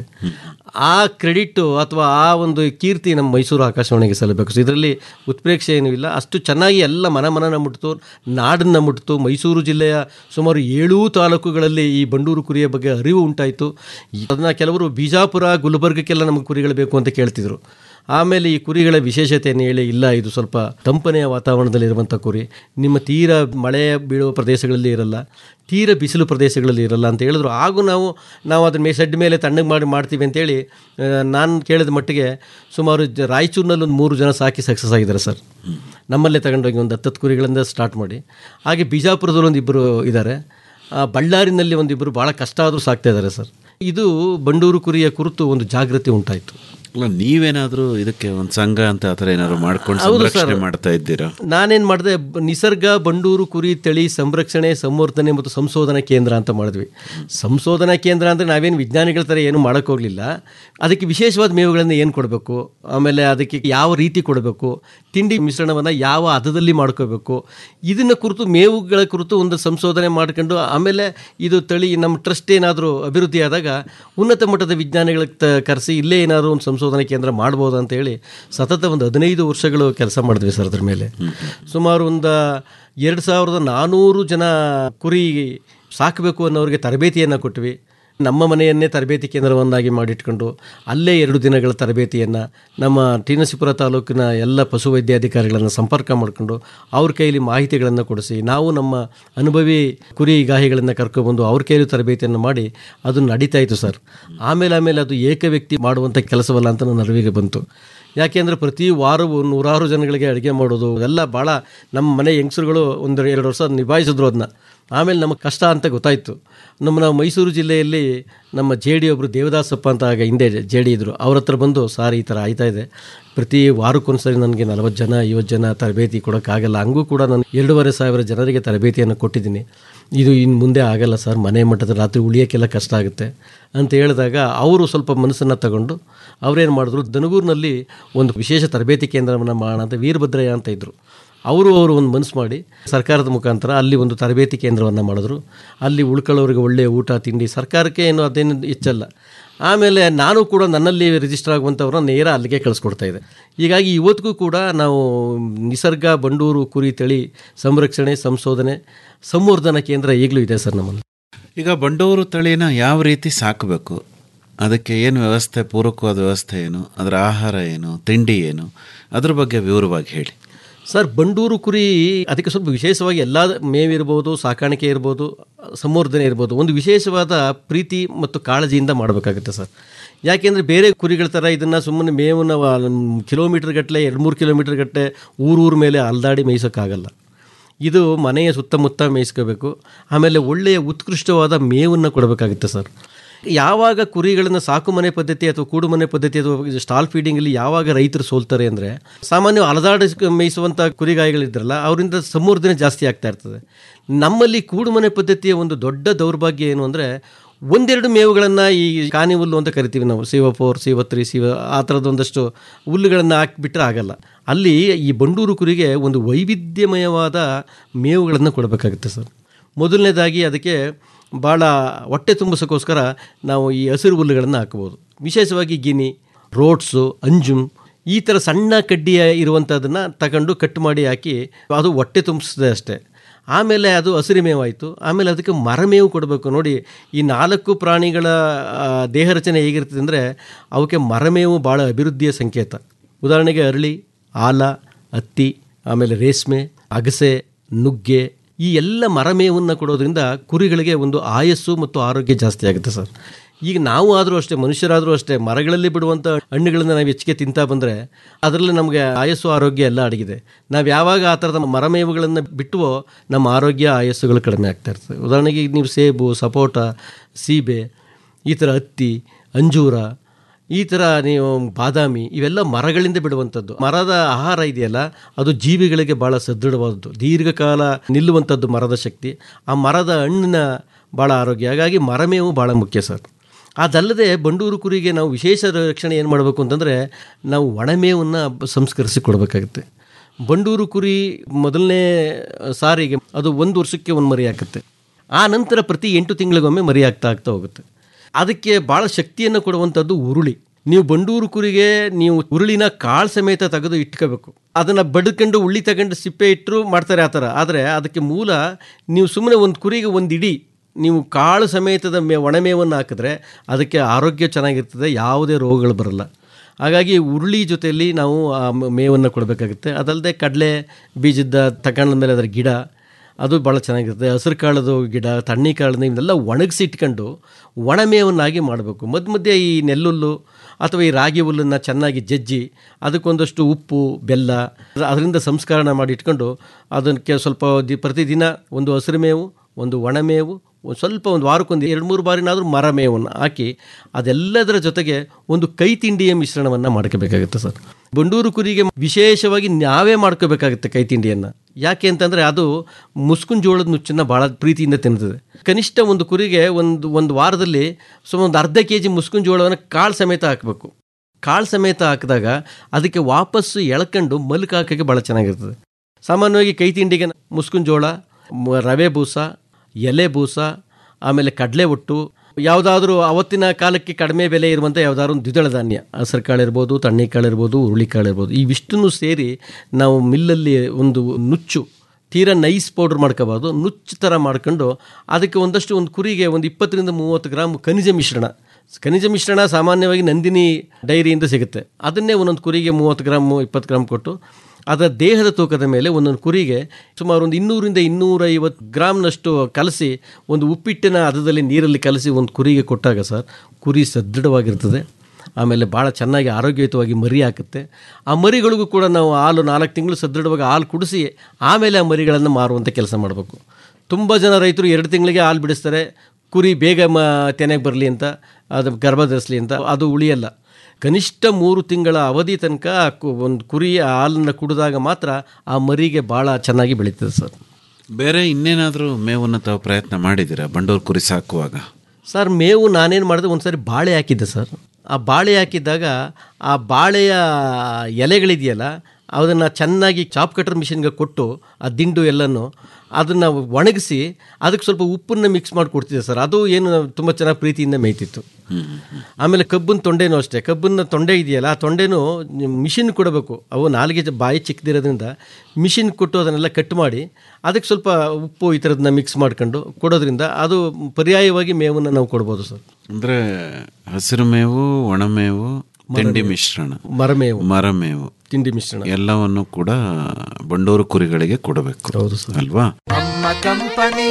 ಆ ಕ್ರೆಡಿಟ್ಟು ಅಥವಾ ಆ ಒಂದು ಕೀರ್ತಿ ನಮ್ಮ ಮೈಸೂರು ಆಕಾಶವಾಣಿಗೆ ಸಲ್ಲಬೇಕು ಸೊ ಇದರಲ್ಲಿ ಉತ್ಪ್ರೇಕ್ಷೆ ಏನೂ ಇಲ್ಲ ಅಷ್ಟು ಚೆನ್ನಾಗಿ ಎಲ್ಲ ಮನ ಮನನ ಮುಟ್ಟಿತು ನಾಡನ್ನು ಮುಟ್ಟಿತು ಮೈಸೂರು ಜಿಲ್ಲೆಯ ಸುಮಾರು ಏಳೂ ತಾಲೂಕುಗಳಲ್ಲಿ ಈ ಬಂಡೂರು ಕುರಿಯ ಬಗ್ಗೆ ಅರಿವು ಉಂಟಾಯಿತು ಅದನ್ನು ಕೆಲವರು ಬಿಜಾಪುರ ಗುಲ್ಬರ್ಗಕ್ಕೆಲ್ಲ ನಮಗೆ ಕುರಿಗಳು ಬೇಕು ಅಂತ ಕೇಳ್ತಿದ್ರು ಆಮೇಲೆ ಈ ಕುರಿಗಳ ವಿಶೇಷತೆಯನ್ನು ಹೇಳಿ ಇಲ್ಲ ಇದು ಸ್ವಲ್ಪ ತಂಪನೆಯ ವಾತಾವರಣದಲ್ಲಿರುವಂಥ ಕುರಿ ನಿಮ್ಮ ತೀರ ಮಳೆ ಬೀಳುವ ಪ್ರದೇಶಗಳಲ್ಲಿ ಇರಲ್ಲ ತೀರ ಬಿಸಿಲು ಪ್ರದೇಶಗಳಲ್ಲಿ ಇರಲ್ಲ ಅಂತ ಹೇಳಿದ್ರು ಹಾಗೂ ನಾವು ನಾವು ಅದನ್ನ ಮೇ ಸೆಡ್ ಮೇಲೆ ತಣ್ಣಗೆ ಮಾಡಿ ಮಾಡ್ತೀವಿ ಅಂತೇಳಿ ನಾನು ಕೇಳಿದ ಮಟ್ಟಿಗೆ ಸುಮಾರು ಜ- ರಾಯಚೂರಿನಲ್ಲಿ ಒಂದು ಮೂರು ಜನ ಸಾಕಿ ಸಕ್ಸಸ್ ಆಗಿದ್ದಾರೆ ಸರ್ ನಮ್ಮಲ್ಲೇ ತಗೊಂಡೋಗಿ ಒಂದು ಹತ್ತತ್ತು ಕುರಿಗಳಿಂದ ಸ್ಟಾರ್ಟ್ ಮಾಡಿ ಹಾಗೆ ಬಿಜಾಪುರದಲ್ಲಿ ಒಂದು ಇಬ್ಬರು ಇದ್ದಾರೆ ಆ, ಬಳ್ಳಾರಿನಲ್ಲಿ ಒಂದಿಬ್ಬರು ಭಾಳ ಕಷ್ಟ ಆದರೂ ಸಾಕ್ತಾ ಇದ್ದಾರೆ ಸರ್ ಇದು ಬಂಡೂರು ಕುರಿಯ ಕುರಿತು ಒಂದು ಜಾಗೃತಿ ಉಂಟಾಯಿತು ಅಲ್ಲ ನೀವೇನಾದರೂ ಇದಕ್ಕೆ ಒಂದು ಸಂಘ ಅಂತ ಆ ಥರ ಏನಾದ್ರು ಮಾಡ್ಕೊಂಡು ಹೌದು ಸರ್. ಸಂರಕ್ಷಣೆ ಮಾಡ್ತಾ ಇದ್ದೀರಾ ನಾನೇನು ಮಾಡಿದೆ ಬ- ನಿಸರ್ಗ ಬಂಡೂರು ಕುರಿ ತಳಿ ಸಂರಕ್ಷಣೆ ಸಂವರ್ಧನೆ ಮತ್ತು ಸಂಶೋಧನಾ ಕೇಂದ್ರ ಅಂತ ಮಾಡಿದ್ವಿ ಸಂಶೋಧನಾ ಕೇಂದ್ರ ಅಂದರೆ ನಾವೇನು ವಿಜ್ಞಾನಿಗಳ ಥರ ಏನು ಮಾಡೋಕ್ಕೋಗಲಿಲ್ಲ ಅದಕ್ಕೆ ವಿಶೇಷವಾದ ಮೇವುಗಳನ್ನು ಏನು ಕೊಡಬೇಕು ಆಮೇಲೆ ಅದಕ್ಕೆ ಯಾವ ರೀತಿ ಕೊಡಬೇಕು ತಿಂಡಿ ಮಿಶ್ರಣವನ್ನು ಯಾವ ಹದದಲ್ಲಿ ಮಾಡ್ಕೋಬೇಕು ಇದನ್ನು ಕುರಿತು ಮೇವುಗಳ ಕುರಿತು ಒಂದು ಸಂಶೋಧನೆ ಮಾಡ್ಕೊಂಡು ಆಮೇಲೆ ಇದು ತಳಿ ನಮ್ಮ ಟ್ರಸ್ಟ್ ಏನಾದರೂ ಅಭಿವೃದ್ಧಿ ಆದಾಗ ಉನ್ನತ ಮಟ್ಟದ ವಿಜ್ಞಾನಿಗಳಿಗೆ ತ ಕರೆಸಿ ಇಲ್ಲೇ ಏನಾದರೂ ಒಂದು ಸಂಶೋಧನಾ ಕೇಂದ್ರ ಮಾಡ್ಬೋದು ಅಂತ ಹೇಳಿ ಸತತ ಒಂದು ಹದಿನೈದು ವರ್ಷಗಳು ಕೆಲಸ ಮಾಡಿದ್ವಿ ಸರ್ ಅದ್ರ ಮೇಲೆ ಸುಮಾರು ಒಂದು ಎರಡು ಸಾವಿರದ ನಾನ್ನೂರು ಜನ ಕುರಿ ಸಾಕಬೇಕು ಅನ್ನೋರಿಗೆ ತರಬೇತಿಯನ್ನು ಕೊಟ್ವಿ ನಮ್ಮ ಮನೆಯನ್ನೇ ತರಬೇತಿ ಕೇಂದ್ರವನ್ನಾಗಿ ಮಾಡಿಟ್ಕೊಂಡು ಅಲ್ಲೇ ಎರಡು ದಿನಗಳ ತರಬೇತಿಯನ್ನು ನಮ್ಮ ಟಿ.ನರಸೀಪುರ ತಾಲೂಕಿನ ಎಲ್ಲ ಪಶುವೈದ್ಯಾಧಿಕಾರಿಗಳನ್ನು ಸಂಪರ್ಕ ಮಾಡಿಕೊಂಡು ಅವ್ರ ಕೈಲಿ ಮಾಹಿತಿಗಳನ್ನು ಕೊಡಿಸಿ ನಾವು ನಮ್ಮ ಅನುಭವಿ ಕುರಿ ಗಾಹಿಗಳನ್ನು ಕರ್ಕೊಬಂದು ಅವ್ರ ಕೈಲಿ ತರಬೇತಿಯನ್ನು ಮಾಡಿ ಅದು ನಡೀತಾ ಇತ್ತು ಸರ್ ಆಮೇಲೆ ಆಮೇಲೆ ಅದು ಏಕ ವ್ಯಕ್ತಿ ಮಾಡುವಂಥ ಕೆಲಸವಲ್ಲ ಅಂತ ನನ್ನ ಅರಿವಿಗೆ ಬಂತು ಯಾಕೆಂದರೆ ಪ್ರತಿ ವಾರವೂ ನೂರಾರು ಜನಗಳಿಗೆ ಅಡುಗೆ ಮಾಡೋದು ಅದೆಲ್ಲ ಭಾಳ ನಮ್ಮ ಮನೆ ಹೆಂಗಸರುಗಳು ಒಂದು ಎರಡು ವರ್ಷ ನಿಭಾಯಿಸಿದ್ರು ಅದನ್ನ ಆಮೇಲೆ ನಮಗೆ ಕಷ್ಟ ಅಂತ ಗೊತ್ತಾಯಿತು ನಮ್ಮ ನಾವು ಮೈಸೂರು ಜಿಲ್ಲೆಯಲ್ಲಿ ನಮ್ಮ ಜೆ ಡಿ ಒಬ್ಬರು ದೇವದಾಸಪ್ಪ ಅಂತ ಆಗ ಹಿಂದೆ ಜೆ ಡಿ ಇದ್ದರು ಅವ್ರ ಹತ್ರ ಬಂದು ಸಾರ್ ಈ ಥರ ಆಯ್ತಾ ಇದೆ ಪ್ರತಿ ವಾರಕ್ಕೊಂದ್ಸರಿ ನನಗೆ ನಲವತ್ತು ಜನ ಐವತ್ತು ಜನ ತರಬೇತಿ ಕೊಡೋಕ್ಕಾಗಲ್ಲ ಹಂಗೂ ಕೂಡ ನಾನು ಎರಡೂವರೆ ಸಾವಿರ ಜನರಿಗೆ ತರಬೇತಿಯನ್ನು ಕೊಟ್ಟಿದ್ದೀನಿ ಇದು ಇನ್ನು ಮುಂದೆ ಆಗಲ್ಲ ಸರ್ ಮನೆ ಮಟ್ಟದ ರಾತ್ರಿ ಉಳಿಯೋಕ್ಕೆಲ್ಲ ಕಷ್ಟ ಆಗುತ್ತೆ ಅಂತ ಹೇಳಿದಾಗ ಅವರು ಸ್ವಲ್ಪ ಮನಸ್ಸನ್ನು ತಗೊಂಡು ಅವರೇನು ಮಾಡಿದ್ರು ದನಗೂರಿನಲ್ಲಿ ಒಂದು ವಿಶೇಷ ತರಬೇತಿ ಕೇಂದ್ರವನ್ನು ಮಾಡೋಣ ಅಂತ ವೀರಭದ್ರಯ್ಯ ಅಂತ ಇದ್ದರು ಅವರು ಅವರು ಒಂದು ಮನಸ್ಸು ಮಾಡಿ ಸರ್ಕಾರದ ಮುಖಾಂತರ ಅಲ್ಲಿ ಒಂದು ತರಬೇತಿ ಕೇಂದ್ರವನ್ನು ಮಾಡಿದ್ರು ಅಲ್ಲಿ ಉಳ್ಕೊಳ್ಳೋರಿಗೆ ಒಳ್ಳೆಯ ಊಟ ತಿಂಡಿ ಸರ್ಕಾರಕ್ಕೆ ಏನು ಅದೇನು ಹೆಚ್ಚಲ್ಲ ಆಮೇಲೆ ನಾನು ಕೂಡ ನನ್ನಲ್ಲಿ ರಿಜಿಸ್ಟರ್ ಆಗುವಂಥವ್ರನ್ನ ನೇರ ಅಲ್ಲಿಗೆ ಕಳಿಸ್ಕೊಡ್ತಾ ಇದೆ ಹೀಗಾಗಿ ಇವತ್ತಿಗೂ ಕೂಡ ನಾವು ನಿಸರ್ಗ ಬಂಡೂರು ಕುರಿ ತಳಿ ಸಂರಕ್ಷಣೆ ಸಂಶೋಧನೆ ಸಂವರ್ಧನಾ ಕೇಂದ್ರ ಈಗಲೂ ಇದೆ ಸರ್ ನಮ್ಮಲ್ಲಿ ಈಗ ಬಂಡೂರು ತಳಿನ ಯಾವ ರೀತಿ ಸಾಕಬೇಕು ಅದಕ್ಕೆ ಏನು ವ್ಯವಸ್ಥೆ ಪೂರಕವಾದ ವ್ಯವಸ್ಥೆ ಏನು ಅದರ ಆಹಾರ ಏನು ತಿಂಡಿ ಏನು ಅದ್ರ ಬಗ್ಗೆ ವಿವರವಾಗಿ ಹೇಳಿ ಸರ್ ಬಂಡೂರು ಕುರಿ ಅದಕ್ಕೆ ಸ್ವಲ್ಪ ವಿಶೇಷವಾಗಿ ಎಲ್ಲ ಮೇವಿರ್ಬೋದು ಸಾಕಾಣಿಕೆ ಇರ್ಬೋದು ಸಂವರ್ಧನೆ ಇರ್ಬೋದು ಒಂದು ವಿಶೇಷವಾದ ಪ್ರೀತಿ ಮತ್ತು ಕಾಳಜಿಯಿಂದ ಮಾಡಬೇಕಾಗುತ್ತೆ ಸರ್ ಯಾಕೆಂದರೆ ಬೇರೆ ಕುರಿಗಳ ಥರ ಇದನ್ನು ಸುಮ್ಮನೆ ಮೇವನ್ನ ಕಿಲೋಮೀಟ್ರ್ ಗಟ್ಟಲೆ ಎರಡು ಮೂರು ಕಿಲೋಮೀಟ್ರ್ ಗಟ್ಟಲೆ ಊರೂರ ಮೇಲೆ ಅಲ್ದಾಡಿ ಮೇಯ್ಸೋಕ್ಕಾಗಲ್ಲ ಇದು ಮನೆಯ ಸುತ್ತಮುತ್ತ ಮೇಯಿಸ್ಕೋಬೇಕು ಆಮೇಲೆ ಒಳ್ಳೆಯ ಉತ್ಕೃಷ್ಟವಾದ ಮೇವನ್ನು ಕೊಡಬೇಕಾಗುತ್ತೆ ಸರ್ ಯಾವಾಗ ಕುರಿಗಳನ್ನು ಸಾಕು ಮನೆ ಪದ್ಧತಿ ಅಥವಾ ಕೂಡು ಮನೆ ಪದ್ಧತಿ ಅಥವಾ ಸ್ಟಾಲ್ ಫೀಡಿಂಗಲ್ಲಿ ಯಾವಾಗ ರೈತರು ಸೋಲ್ತಾರೆ ಅಂದರೆ ಸಾಮಾನ್ಯ ಅಲದಾಡ ಮೇಯಿಸುವಂಥ ಕುರಿಗಾಯಿಗಳಿದ್ರಲ್ಲ ಅವರಿಂದ ಸಂವರ್ಧನೆ ಜಾಸ್ತಿ ಆಗ್ತಾ ಇರ್ತದೆ ನಮ್ಮಲ್ಲಿ ಕೂಡು ಮನೆ ಪದ್ಧತಿಯ ಒಂದು ದೊಡ್ಡ ದೌರ್ಭಾಗ್ಯ ಏನು ಅಂದರೆ ಒಂದೆರಡು ಮೇವುಗಳನ್ನು ಈ ಕಾನಿ ಹುಲ್ಲು ಅಂತ ಕರಿತೀವಿ ನಾವು ಸಿವ ಫೋರ್ ಸಿವ ತ್ರೀ ಸಿವ ಆ ಥರದ ಒಂದಷ್ಟು ಹುಲ್ಲುಗಳನ್ನು ಹಾಕಿಬಿಟ್ರೆ ಆಗಲ್ಲ ಅಲ್ಲಿ ಈ ಬಂಡೂರು ಕುರಿಗೆ ಒಂದು ವೈವಿಧ್ಯಮಯವಾದ ಮೇವುಗಳನ್ನು ಕೊಡಬೇಕಾಗುತ್ತೆ ಸರ್ ಮೊದಲನೇದಾಗಿ ಅದಕ್ಕೆ ಭಾಳ ಹೊಟ್ಟೆ ತುಂಬಿಸೋಕ್ಕೋಸ್ಕರ ನಾವು ಈ ಹಸಿರು ಹುಲ್ಲುಗಳನ್ನು ಹಾಕ್ಬೋದು ವಿಶೇಷವಾಗಿ ಗಿನಿ ರೋಡ್ಸು ಅಂಜುಮ್ ಈ ಥರ ಸಣ್ಣ ಕಡ್ಡಿಯ ಇರುವಂಥದ್ದನ್ನು ತಗೊಂಡು ಕಟ್ ಮಾಡಿ ಹಾಕಿ ಅದು ಹೊಟ್ಟೆ ತುಂಬಿಸ್ತದೆ ಅಷ್ಟೇ ಆಮೇಲೆ ಅದು ಹಸಿರು ಮೇವಾಯಿತು ಆಮೇಲೆ ಅದಕ್ಕೆ ಮರಮೇವು ಕೊಡಬೇಕು ನೋಡಿ ಈ ನಾಲ್ಕು ಪ್ರಾಣಿಗಳ ಆ, ದೇಹ ರಚನೆ ಹೇಗಿರ್ತದೆ ಅಂದರೆ ಅವಕ್ಕೆ ಮರಮೇವು ಭಾಳ ಅಭಿವೃದ್ಧಿಯ ಸಂಕೇತ ಉದಾಹರಣೆಗೆ ಅರಳಿ ಆಲ ಹತ್ತಿ ಆಮೇಲೆ ರೇಷ್ಮೆ ಅಗಸೆ ನುಗ್ಗೆ ಈ ಎಲ್ಲ ಮರಮೇವನ್ನು ಕೊಡೋದ್ರಿಂದ ಕುರಿಗಳಿಗೆ ಒಂದು ಆಯಸ್ಸು ಮತ್ತು ಆರೋಗ್ಯ ಜಾಸ್ತಿ ಆಗುತ್ತೆ ಸರ್ ಈಗ ನಾವು ಆದರೂ ಅಷ್ಟೇ ಮನುಷ್ಯರಾದರೂ ಅಷ್ಟೇ ಮರಗಳಲ್ಲಿ ಬಿಡುವಂಥ ಹಣ್ಣುಗಳನ್ನು ನಾವು ಹೆಚ್ಚಿಗೆ ತಿಂತಾ ಬಂದರೆ ಅದರಲ್ಲಿ ನಮಗೆ ಆಯಸ್ಸು ಆರೋಗ್ಯ ಎಲ್ಲ ಅಡಗಿದೆ ನಾವು ಯಾವಾಗ ಆ ಥರದ ಮರಮೇವುಗಳನ್ನು ಬಿಟ್ಟುವೋ ನಮ್ಮ ಆರೋಗ್ಯ ಆಯಸ್ಸುಗಳು ಕಡಿಮೆ ಆಗ್ತಾ ಇರ್ತದೆ ಉದಾಹರಣೆಗೆ ಈಗ ನೀವು ಸೇಬು ಸಪೋಟ ಸೀಬೆ ಈ ಥರ ಹತ್ತಿ ಅಂಜೂರ ಈ ಥರ ನೀವು ಬಾದಾಮಿ ಇವೆಲ್ಲ ಮರಗಳಿಂದ ಬಿಡುವಂಥದ್ದು ಮರದ ಆಹಾರ ಇದೆಯಲ್ಲ ಅದು ಜೀವಿಗಳಿಗೆ ಭಾಳ ಸದೃಢವಾದದ್ದು ದೀರ್ಘಕಾಲ ನಿಲ್ಲುವಂಥದ್ದು ಮರದ ಶಕ್ತಿ ಆ ಮರದ ಹಣ್ಣಿನ ಭಾಳ ಆರೋಗ್ಯ ಹಾಗಾಗಿ ಮರಮೇವು ಭಾಳ ಮುಖ್ಯ ಸರ್ ಅದಲ್ಲದೆ ಬಂಡೂರು ಕುರಿಗೆ ನಾವು ವಿಶೇಷ ರಕ್ಷಣೆ ಏನು ಮಾಡಬೇಕು ಅಂತಂದರೆ ನಾವು ಒಣಮೇವನ್ನು ಸಂಸ್ಕರಿಸಿ ಕೊಡಬೇಕಾಗುತ್ತೆ ಬಂಡೂರು ಕುರಿ ಮೊದಲನೇ ಸಾರಿಗೆ ಅದು ಒಂದು ವರ್ಷಕ್ಕೆ ಒಂದು ಮರಿ ಹಾಕುತ್ತೆ ಆ ನಂತರ ಪ್ರತಿ ಎಂಟು ತಿಂಗಳಿಗೊಮ್ಮೆ ಮರಿ ಆಗ್ತಾ ಆಗ್ತಾ ಹೋಗುತ್ತೆ ಅದಕ್ಕೆ ಭಾಳ ಶಕ್ತಿಯನ್ನು ಕೊಡುವಂಥದ್ದು ಉರುಳಿ ನೀವು ಬಂಡೂರು ಕುರಿಗೆ ನೀವು ಉರುಳಿನ ಕಾಳು ಸಮೇತ ತೆಗೆದು ಇಟ್ಕೋಬೇಕು ಅದನ್ನು ಬಡ್ಕೊಂಡು ಉಳ್ಳಿ ತಗೊಂಡು ಸಿಪ್ಪೆ ಇಟ್ಟರು ಮಾಡ್ತಾರೆ ಆ ಥರ ಆದರೆ ಅದಕ್ಕೆ ಮೂಲ ನೀವು ಸುಮ್ಮನೆ ಒಂದು ಕುರಿಗೆ ಒಂದು ಇಡೀ ನೀವು ಕಾಳು ಸಮೇತದ ಮೇ ಒಣಮೇವನ್ನು ಹಾಕಿದ್ರೆ ಅದಕ್ಕೆ ಆರೋಗ್ಯ ಚೆನ್ನಾಗಿರ್ತದೆ ಯಾವುದೇ ರೋಗಗಳು ಬರಲ್ಲ ಹಾಗಾಗಿ ಉರುಳಿ ಜೊತೆಯಲ್ಲಿ ನಾವು ಆ ಮ- ಮೇವನ್ನು ಕೊಡಬೇಕಾಗುತ್ತೆ ಅದಲ್ಲದೆ ಕಡಲೆ ಬೀಜದ ತಗೊಂಡ ಮೇಲೆ ಅದರ ಗಿಡ ಅದು ಭಾಳ ಚೆನ್ನಾಗಿರುತ್ತೆ ಹಸಿರು ಕಾಳದು ಗಿಡ ತಣ್ಣಿ ಕಾಳನ್ನ ಇವನ್ನೆಲ್ಲ ಒಣಗಿಸಿ ಇಟ್ಕೊಂಡು ಒಣಮೇವನ್ನಾಗಿ ಮಾಡಬೇಕು ಮಧ್ಯ ಮಧ್ಯೆ ಈ ನೆಲ್ಲುಲ್ಲು ಅಥವಾ ಈ ರಾಗಿ ಹುಲ್ಲನ್ನು ಚೆನ್ನಾಗಿ ಜಜ್ಜಿ ಅದಕ್ಕೊಂದಷ್ಟು ಉಪ್ಪು ಬೆಲ್ಲ ಅದರಿಂದ ಸಂಸ್ಕರಣ ಮಾಡಿ ಇಟ್ಕೊಂಡು ಅದಕ್ಕೆ ಸ್ವಲ್ಪ ದಿ ಪ್ರತಿದಿನ ಒಂದು ಹಸಿರು ಮೇವು ಒಂದು ಒಣಮೇವು ಒಂದು ಸ್ವಲ್ಪ ಒಂದು ವಾರಕ್ಕೊಂದು ಎರಡು ಮೂರು ಬಾರಿನಾದರೂ ಮರ ಮೇವನ್ನು ಹಾಕಿ ಅದೆಲ್ಲದರ ಜೊತೆಗೆ ಒಂದು ಕೈ ತಿಂಡಿಯ ಮಿಶ್ರಣವನ್ನು ಮಾಡ್ಕೋಬೇಕಾಗುತ್ತೆ ಸರ್ ಬಂಡೂರು ಕುರಿಗೆ ವಿಶೇಷವಾಗಿ ನಾವೇ ಮಾಡ್ಕೋಬೇಕಾಗುತ್ತೆ ಕೈ ತಿಂಡಿಯನ್ನು ಯಾಕೆ ಅಂತಂದರೆ ಅದು ಮುಸ್ಕುನ್ ಜೋಳದ ನುಚ್ಚನ್ನು ಭಾಳ ಪ್ರೀತಿಯಿಂದ ತಿನ್ನುತ್ತದೆ ಕನಿಷ್ಠ ಒಂದು ಕುರಿಗೆ ಒಂದು ಒಂದು ವಾರದಲ್ಲಿ ಸುಮಾರು ಒಂದು ಅರ್ಧ ಕೆ ಜಿ ಮುಸ್ಕುನ್ ಜೋಳವನ್ನು ಕಾಳು ಸಮೇತ ಹಾಕಬೇಕು ಕಾಳು ಸಮೇತ ಹಾಕಿದಾಗ ಅದಕ್ಕೆ ವಾಪಸ್ಸು ಎಳ್ಕೊಂಡು ಮಲ್ಕು ಹಾಕೋಕ್ಕೆ ಭಾಳ ಚೆನ್ನಾಗಿರ್ತದೆ ಸಾಮಾನ್ಯವಾಗಿ ಕೈ ತಿಂಡಿಗೆ ಮುಸ್ಕುನ್ ಜೋಳ ಮ- ರವೆ ಬೂಸ ಎಲೆ ಬೂಸ ಆಮೇಲೆ ಕಡಲೆ ಒಟ್ಟು ಯಾವುದಾದ್ರೂ ಅವತ್ತಿನ ಕಾಲಕ್ಕೆ ಕಡಿಮೆ ಬೆಲೆ ಇರುವಂಥ ಯಾವುದಾದ್ರು ಒಂದು ದ್ವಿದಳ ಧಾನ್ಯ ಹಸಿರು ಕಾಳು ಇರ್ಬೋದು ತಣ್ಣಿ ಕಾಳು ಇರ್ಬೋದು ಹುರುಳಿ ಕಾಳು ಇರ್ಬೋದು ಇವಿಷ್ಟನ್ನು ಸೇರಿ ನಾವು ಮಿಲ್ಲಲ್ಲಿ ಒಂದು ನುಚ್ಚು ತೀರಾ ನೈಸ್ ಪೌಡ್ರ್ ಮಾಡ್ಕೋಬಾರ್ದು ನುಚ್ಚು ಥರ ಮಾಡ್ಕೊಂಡು ಅದಕ್ಕೆ ಒಂದಷ್ಟು ಒಂದು ಕುರಿಗೆ ಒಂದು ಇಪ್ಪತ್ತರಿಂದ ಮೂವತ್ತು ಗ್ರಾಮ್ ಖನಿಜ ಮಿಶ್ರಣ ಖನಿಜ ಮಿಶ್ರಣ ಸಾಮಾನ್ಯವಾಗಿ ನಂದಿನಿ ಡೈರಿಯಿಂದ ಸಿಗುತ್ತೆ ಅದನ್ನೇ ಒಂದೊಂದು ಕುರಿಗೆ ಮೂವತ್ತು ಗ್ರಾಮ್ ಇಪ್ಪತ್ತು ಗ್ರಾಮ್ ಕೊಟ್ಟು ಅದರ ದೇಹದ ತೂಕದ ಮೇಲೆ ಒಂದೊಂದು ಕುರಿಗೆ ಸುಮಾರು ಒಂದು ಇನ್ನೂರಿಂದ ಇನ್ನೂರೈವತ್ತು ಗ್ರಾಮ್ನಷ್ಟು ಕಲಸಿ ಒಂದು ಉಪ್ಪಿಟ್ಟಿನ ಹದದಲ್ಲಿ ನೀರಲ್ಲಿ ಕಲಸಿ ಒಂದು ಕುರಿಗೆ ಕೊಟ್ಟಾಗ ಸರ್ ಕುರಿ ಸದೃಢವಾಗಿರ್ತದೆ ಆಮೇಲೆ ಭಾಳ ಚೆನ್ನಾಗಿ ಆರೋಗ್ಯಯುತವಾಗಿ ಮರಿ ಹಾಕುತ್ತೆ ಆ ಮರಿಗಳಿಗೂ ಕೂಡ ನಾವು ಹಾಲು ನಾಲ್ಕು ತಿಂಗಳು ಸದೃಢವಾಗಿ ಹಾಲು ಕುಡಿಸಿ ಆಮೇಲೆ ಆ ಮರಿಗಳನ್ನು ಮಾರುವಂಥ ಕೆಲಸ ಮಾಡಬೇಕು ತುಂಬ ಜನ ರೈತರು ಎರಡು ತಿಂಗಳಿಗೆ ಹಾಲು ಬಿಡಿಸ್ತಾರೆ ಕುರಿ ಬೇಗ ಮ ತೆನೆಗೆ ಬರಲಿ ಅಂತ ಅದು ಗರ್ಭ ಧರಿಸಲಿ ಅಂತ ಅದು ಉಳಿಯಲ್ಲ ಕನಿಷ್ಠ ಮೂರು ತಿಂಗಳ ಅವಧಿ ತನಕ ಆ ಕು- ಒಂದು ಕುರಿ ಆ ಹಾಲನ್ನು ಕುಡಿದಾಗ ಮಾತ್ರ ಆ ಮರಿಗೆ ಭಾಳ ಚೆನ್ನಾಗಿ ಬೆಳೀತದೆ ಸರ್ ಬೇರೆ ಇನ್ನೇನಾದರೂ ಮೇವನ್ನು ತಾವು ಪ್ರಯತ್ನ ಮಾಡಿದ್ದೀರಾ ಬಂಡೂರು ಕುರಿ ಸಾಕುವಾಗ ಸರ್ ಮೇವು ನಾನೇನು ಮಾಡಿದೆ ಒಂದು ಸಾರಿ ಬಾಳೆ ಹಾಕಿದ್ದೆ ಸರ್ ಆ ಬಾಳೆ ಹಾಕಿದ್ದಾಗ ಆ ಬಾಳೆಯ ಎಲೆಗಳಿದೆಯಲ್ಲ ಅದನ್ನು ಚೆನ್ನಾಗಿ ಚಾಪ್ ಕಟರ್ ಮಿಷಿನ್ಗೆ ಕೊಟ್ಟು ಆ ದಿಂಡು ಎಲ್ಲನೂ ಅದನ್ನು ಒಣಗಿಸಿ ಅದಕ್ಕೆ ಸ್ವಲ್ಪ ಉಪ್ಪನ್ನು ಮಿಕ್ಸ್ ಮಾಡಿ ಕೊಡ್ತಿದ್ದೆ ಸರ್ ಅದು ಏನು ತುಂಬ ಚೆನ್ನಾಗಿ ಪ್ರೀತಿಯಿಂದ ಮೇಯ್ತಿತ್ತು ಆಮೇಲೆ ಕಬ್ಬಿನ ತೊಂಡೆನೂ ಅಷ್ಟೇ ಕಬ್ಬಿನ ತೊಂಡೆ ಇದೆಯಲ್ಲ ಆ ತೊಂಡೆನೂ ಮಿಷಿನ್ ಕೊಡಬೇಕು ಅವು ನಾಲಿಗೆ ಜ- ಬಾಯಿ ಚಿಕ್ಕದಿರೋದ್ರಿಂದ ಮಿಷಿನ್ ಕೊಟ್ಟು ಅದನ್ನೆಲ್ಲ ಕಟ್ ಮಾಡಿ ಅದಕ್ಕೆ ಸ್ವಲ್ಪ ಉಪ್ಪು ಈ ಥರದನ್ನ ಮಿಕ್ಸ್ ಮಾಡ್ಕೊಂಡು ಕೊಡೋದ್ರಿಂದ ಅದು ಪರ್ಯಾಯವಾಗಿ ಮೇವನ್ನು ನಾವು ಕೊಡ್ಬೋದು ಸರ್ ಅಂದರೆ ಹಸಿರು ಮೇವು ಒಣಮೇವು ತಿಂಡಿ ಮಿಶ್ರಣ ಮರಮೇವು ಮರಮೇವು ತಿಂಡಿ ಮಿಶ್ರಣ ಎಲ್ಲವನ್ನು ಕೂಡ ಬಂಡೂರು ಕುರಿಗಳಿಗೆ ಕೊಡಬೇಕು ಹೌದು ಸರ್ ಅಲ್ವಾ ನಮ್ಮ ಕಂಪನಿ